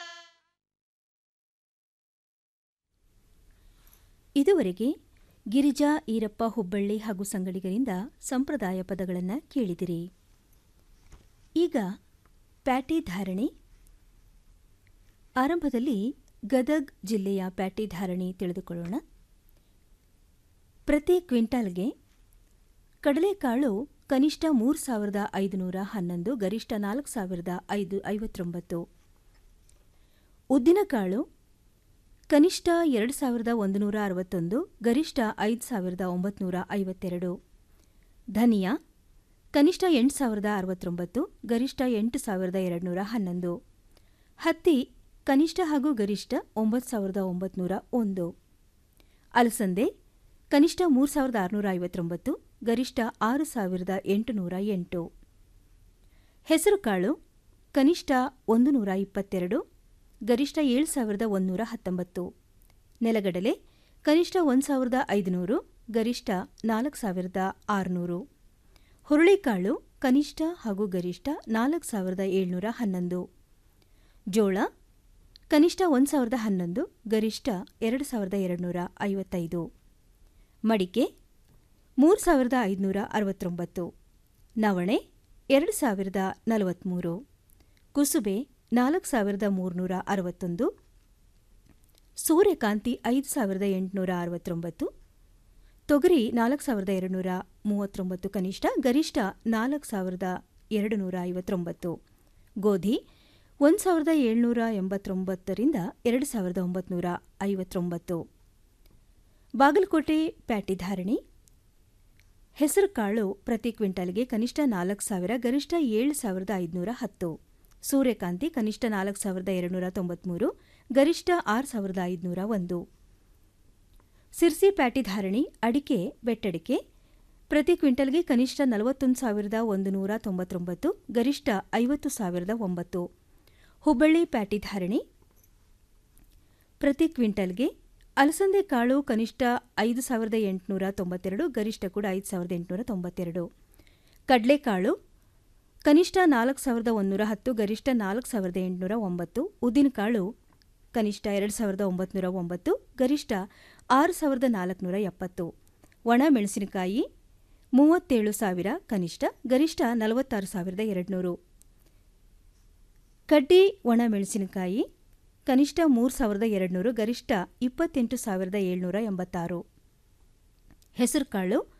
ಇದುವರೆಗೆ ಗಿರಿಜಾ ಈರಪ್ಪ ಹುಬ್ಬಳ್ಳಿ ಹಾಗೂ ಸಂಗಡಿಗರಿಂದ ಸಂಪ್ರದಾಯ ಪದಗಳನ್ನು ಕೇಳಿದಿರಿ ಈಗ ಪ್ಯಾಟೆ ಧಾರಣೆ ಆರಂಭದಲ್ಲಿ ಗದಗ್ ಜಿಲ್ಲೆಯ ಪ್ಯಾಟೆ ಧಾರಣೆ ತಿಳಿದುಕೊಳ್ಳೋಣ ಪ್ರತಿ ಕ್ವಿಂಟಾಲ್ಗೆ ಕಡಲೆಕಾಳು ಕನಿಷ್ಠ ಮೂರು ಸಾವಿರದ ಐದುನೂರ ಹನ್ನೊಂದು ಗರಿಷ್ಠ ನಾಲ್ಕು ಸಾವಿರದ ಐದು ಐವತ್ತೊಂಬತ್ತು ಉದ್ದಿನಕಾಳು ಕನಿಷ್ಠ ಎರಡು ಸಾವಿರದ ಒಂದು ನೂರ ಅರವತ್ತೊಂದು ಗರಿಷ್ಠ ಐದು ಸಾವಿರದ ಒಂಬತ್ನೂರ ಐವತ್ತೆರಡು ಧನಿಯಾ ಕನಿಷ್ಠ ಎಂಟು ಸಾವಿರದ ಅರವತ್ತೊಂಬತ್ತು ಗರಿಷ್ಠ ಎಂಟು ಸಾವಿರದ ಎರಡುನೂರ ಹನ್ನೊಂದು ಹತ್ತಿ ಕನಿಷ್ಠ ಹಾಗೂ ಗರಿಷ್ಠ ಒಂಬತ್ತು ಸಾವಿರದ ಒಂಬತ್ನೂರ ಒಂದು ಅಲಸಂದೆ ಕನಿಷ್ಠ ಮೂರು ಸಾವಿರದ ಆರುನೂರ ಐವತ್ತೊಂಬತ್ತು ಗರಿಷ್ಠ ಆರು ಸಾವಿರದ ಎಂಟುನೂರ ಎಂಟು ಹೆಸರುಕಾಳು ಕನಿಷ್ಠ ಒಂದು ನೂರ ಇಪ್ಪತ್ತೆರಡು ಗರಿಷ್ಠ ಏಳು ಸಾವಿರದ ಒಂದೂರ ಹತ್ತೊಂಬತ್ತು ನೆಲಗಡಲೆ ಕನಿಷ್ಠ ಒಂದು ಸಾವಿರದ ಐದುನೂರು ಗರಿಷ್ಠ ನಾಲ್ಕು ಸಾವಿರದ ಆರುನೂರು ಹುರುಳಿಕಾಳು ಕನಿಷ್ಠ ಹಾಗೂ ಗರಿಷ್ಠ ನಾಲ್ಕು ಸಾವಿರದ ಏಳ್ನೂರ ಹನ್ನೊಂದು ಜೋಳ ಕನಿಷ್ಠ ಒಂದು ಸಾವಿರದ ಹನ್ನೊಂದು ಗರಿಷ್ಠ ಎರಡು ಸಾವಿರದ ಎರಡುನೂರ ಐವತ್ತೈದು ಮಡಿಕೆ ಮೂರು ಸಾವಿರದ ಐದುನೂರ ಅರವತ್ತೊಂಬತ್ತು ನವಣೆ ಎರಡು ಸಾವಿರದ ನಲವತ್ತ್ಮೂರು ಕುಸುಬೆ ನಾಲ್ಕು ಸಾವಿರದ ಮೂರುನೂರ ಅರವತ್ತೊಂದು ಸೂರ್ಯಕಾಂತಿ ಐದು ಸಾವಿರದ ಎಂಟುನೂರ ಅರವತ್ತೊಂಬತ್ತು ತೊಗರಿ ನಾಲ್ಕು ಸಾವಿರದ ಎರಡುನೂರ ಮೂವತ್ತೊಂಬತ್ತು ಕನಿಷ್ಠ ಗರಿಷ್ಠ ನಾಲ್ಕು ಸಾವಿರದ ಎರಡು ನೂರ ಐವತ್ತೊಂಬತ್ತು ಗೋಧಿ ಒಂದು ಸಾವಿರದ ಏಳ್ನೂರ ಎಂಬತ್ತೊಂಬತ್ತರಿಂದ ಎರಡು ಸಾವಿರದ ಒಂಬತ್ನೂರ ಐವತ್ತೊಂಬತ್ತು ಬಾಗಲಕೋಟೆ ಪ್ಯಾಟಿ ಧಾರಣಿ ಹೆಸರುಕಾಳು ಪ್ರತಿ ಕ್ವಿಂಟಲ್ಗೆ ಕನಿಷ್ಠ ನಾಲ್ಕು ಸಾವಿರ ಗರಿಷ್ಠ ಏಳು ಸಾವಿರದ ಐದುನೂರ ಹತ್ತು ಸೂರ್ಯಕಾಂತಿ ಕನಿಷ್ಠ ನಾಲ್ಕು ಸಾವಿರದ ಎರಡುನೂರ ತೊಂಬತ್ಮೂರು ಗರಿಷ್ಠ ಆರು ಸಾವಿರದ ಐದುನೂರ ಒಂದು ಸಿರ್ಸಿ ಪ್ಯಾಟಿ ಧಾರಣಿ ಅಡಿಕೆ ಬೆಟ್ಟಡಿಕೆ ಪ್ರತಿ ಕ್ವಿಂಟಲ್ಗೆ ಕನಿಷ್ಠ ನಲವತ್ತೊಂದು ಸಾವಿರದ ಒಂದು ನೂರ ತೊಂಬತ್ತೊಂಬತ್ತು ಗರಿಷ್ಠ ಐವತ್ತು ಸಾವಿರದ ಒಂಬತ್ತು ಹುಬ್ಬಳ್ಳಿ ಪ್ಯಾಟಿ ಧಾರಣಿ ಪ್ರತಿ ಕ್ವಿಂಟಲ್ಗೆ ಅಲಸಂದೆ ಕಾಳು ಕನಿಷ್ಠ ಐದು ಸಾವಿರದ ಎಂಟುನೂರ ತೊಂಬತ್ತೆರಡು ಗರಿಷ್ಠ ಕೂಡ ಐದು ಸಾವಿರದ ಎಂಟುನೂರ ತೊಂಬತ್ತೆರಡು ಕಡಲೆಕಾಳು ಕನಿಷ್ಠ ನಾಲ್ಕು ಸಾವಿರದ ಒಂದೂರ ಹತ್ತು ಗರಿಷ್ಠ ನಾಲ್ಕು ಸಾವಿರದ ಎಂಟುನೂರ ಒಂಬತ್ತು ಉದ್ದಿನಕಾಳು ಕನಿಷ್ಠ ಎರಡು ಸಾವಿರದ ಒಂಬತ್ನೂರ ಒಂಬತ್ತು ಗರಿಷ್ಠ ಆರು ಸಾವಿರದ ನಾಲ್ಕುನೂರ ಎಪ್ಪತ್ತು ಒಣ ಮೆಣಸಿನಕಾಯಿ ಮೂವತ್ತೇಳು ಸಾವಿರ ಕನಿಷ್ಠ ಗರಿಷ್ಠ ನಲವತ್ತಾರು ಸಾವಿರದ ಎರಡುನೂರು ಕಡ್ಡಿ ಒಣ ಮೆಣಸಿನಕಾಯಿ ಕನಿಷ್ಠ ಮೂರು ಸಾವಿರದ ಎರಡುನೂರು ಗರಿಷ್ಠ ಇಪ್ಪತ್ತೆಂಟು ಸಾವಿರದ ಏಳ್ನೂರ ಎಂಬತ್ತಾರು ಹೆಸರುಕಾಳು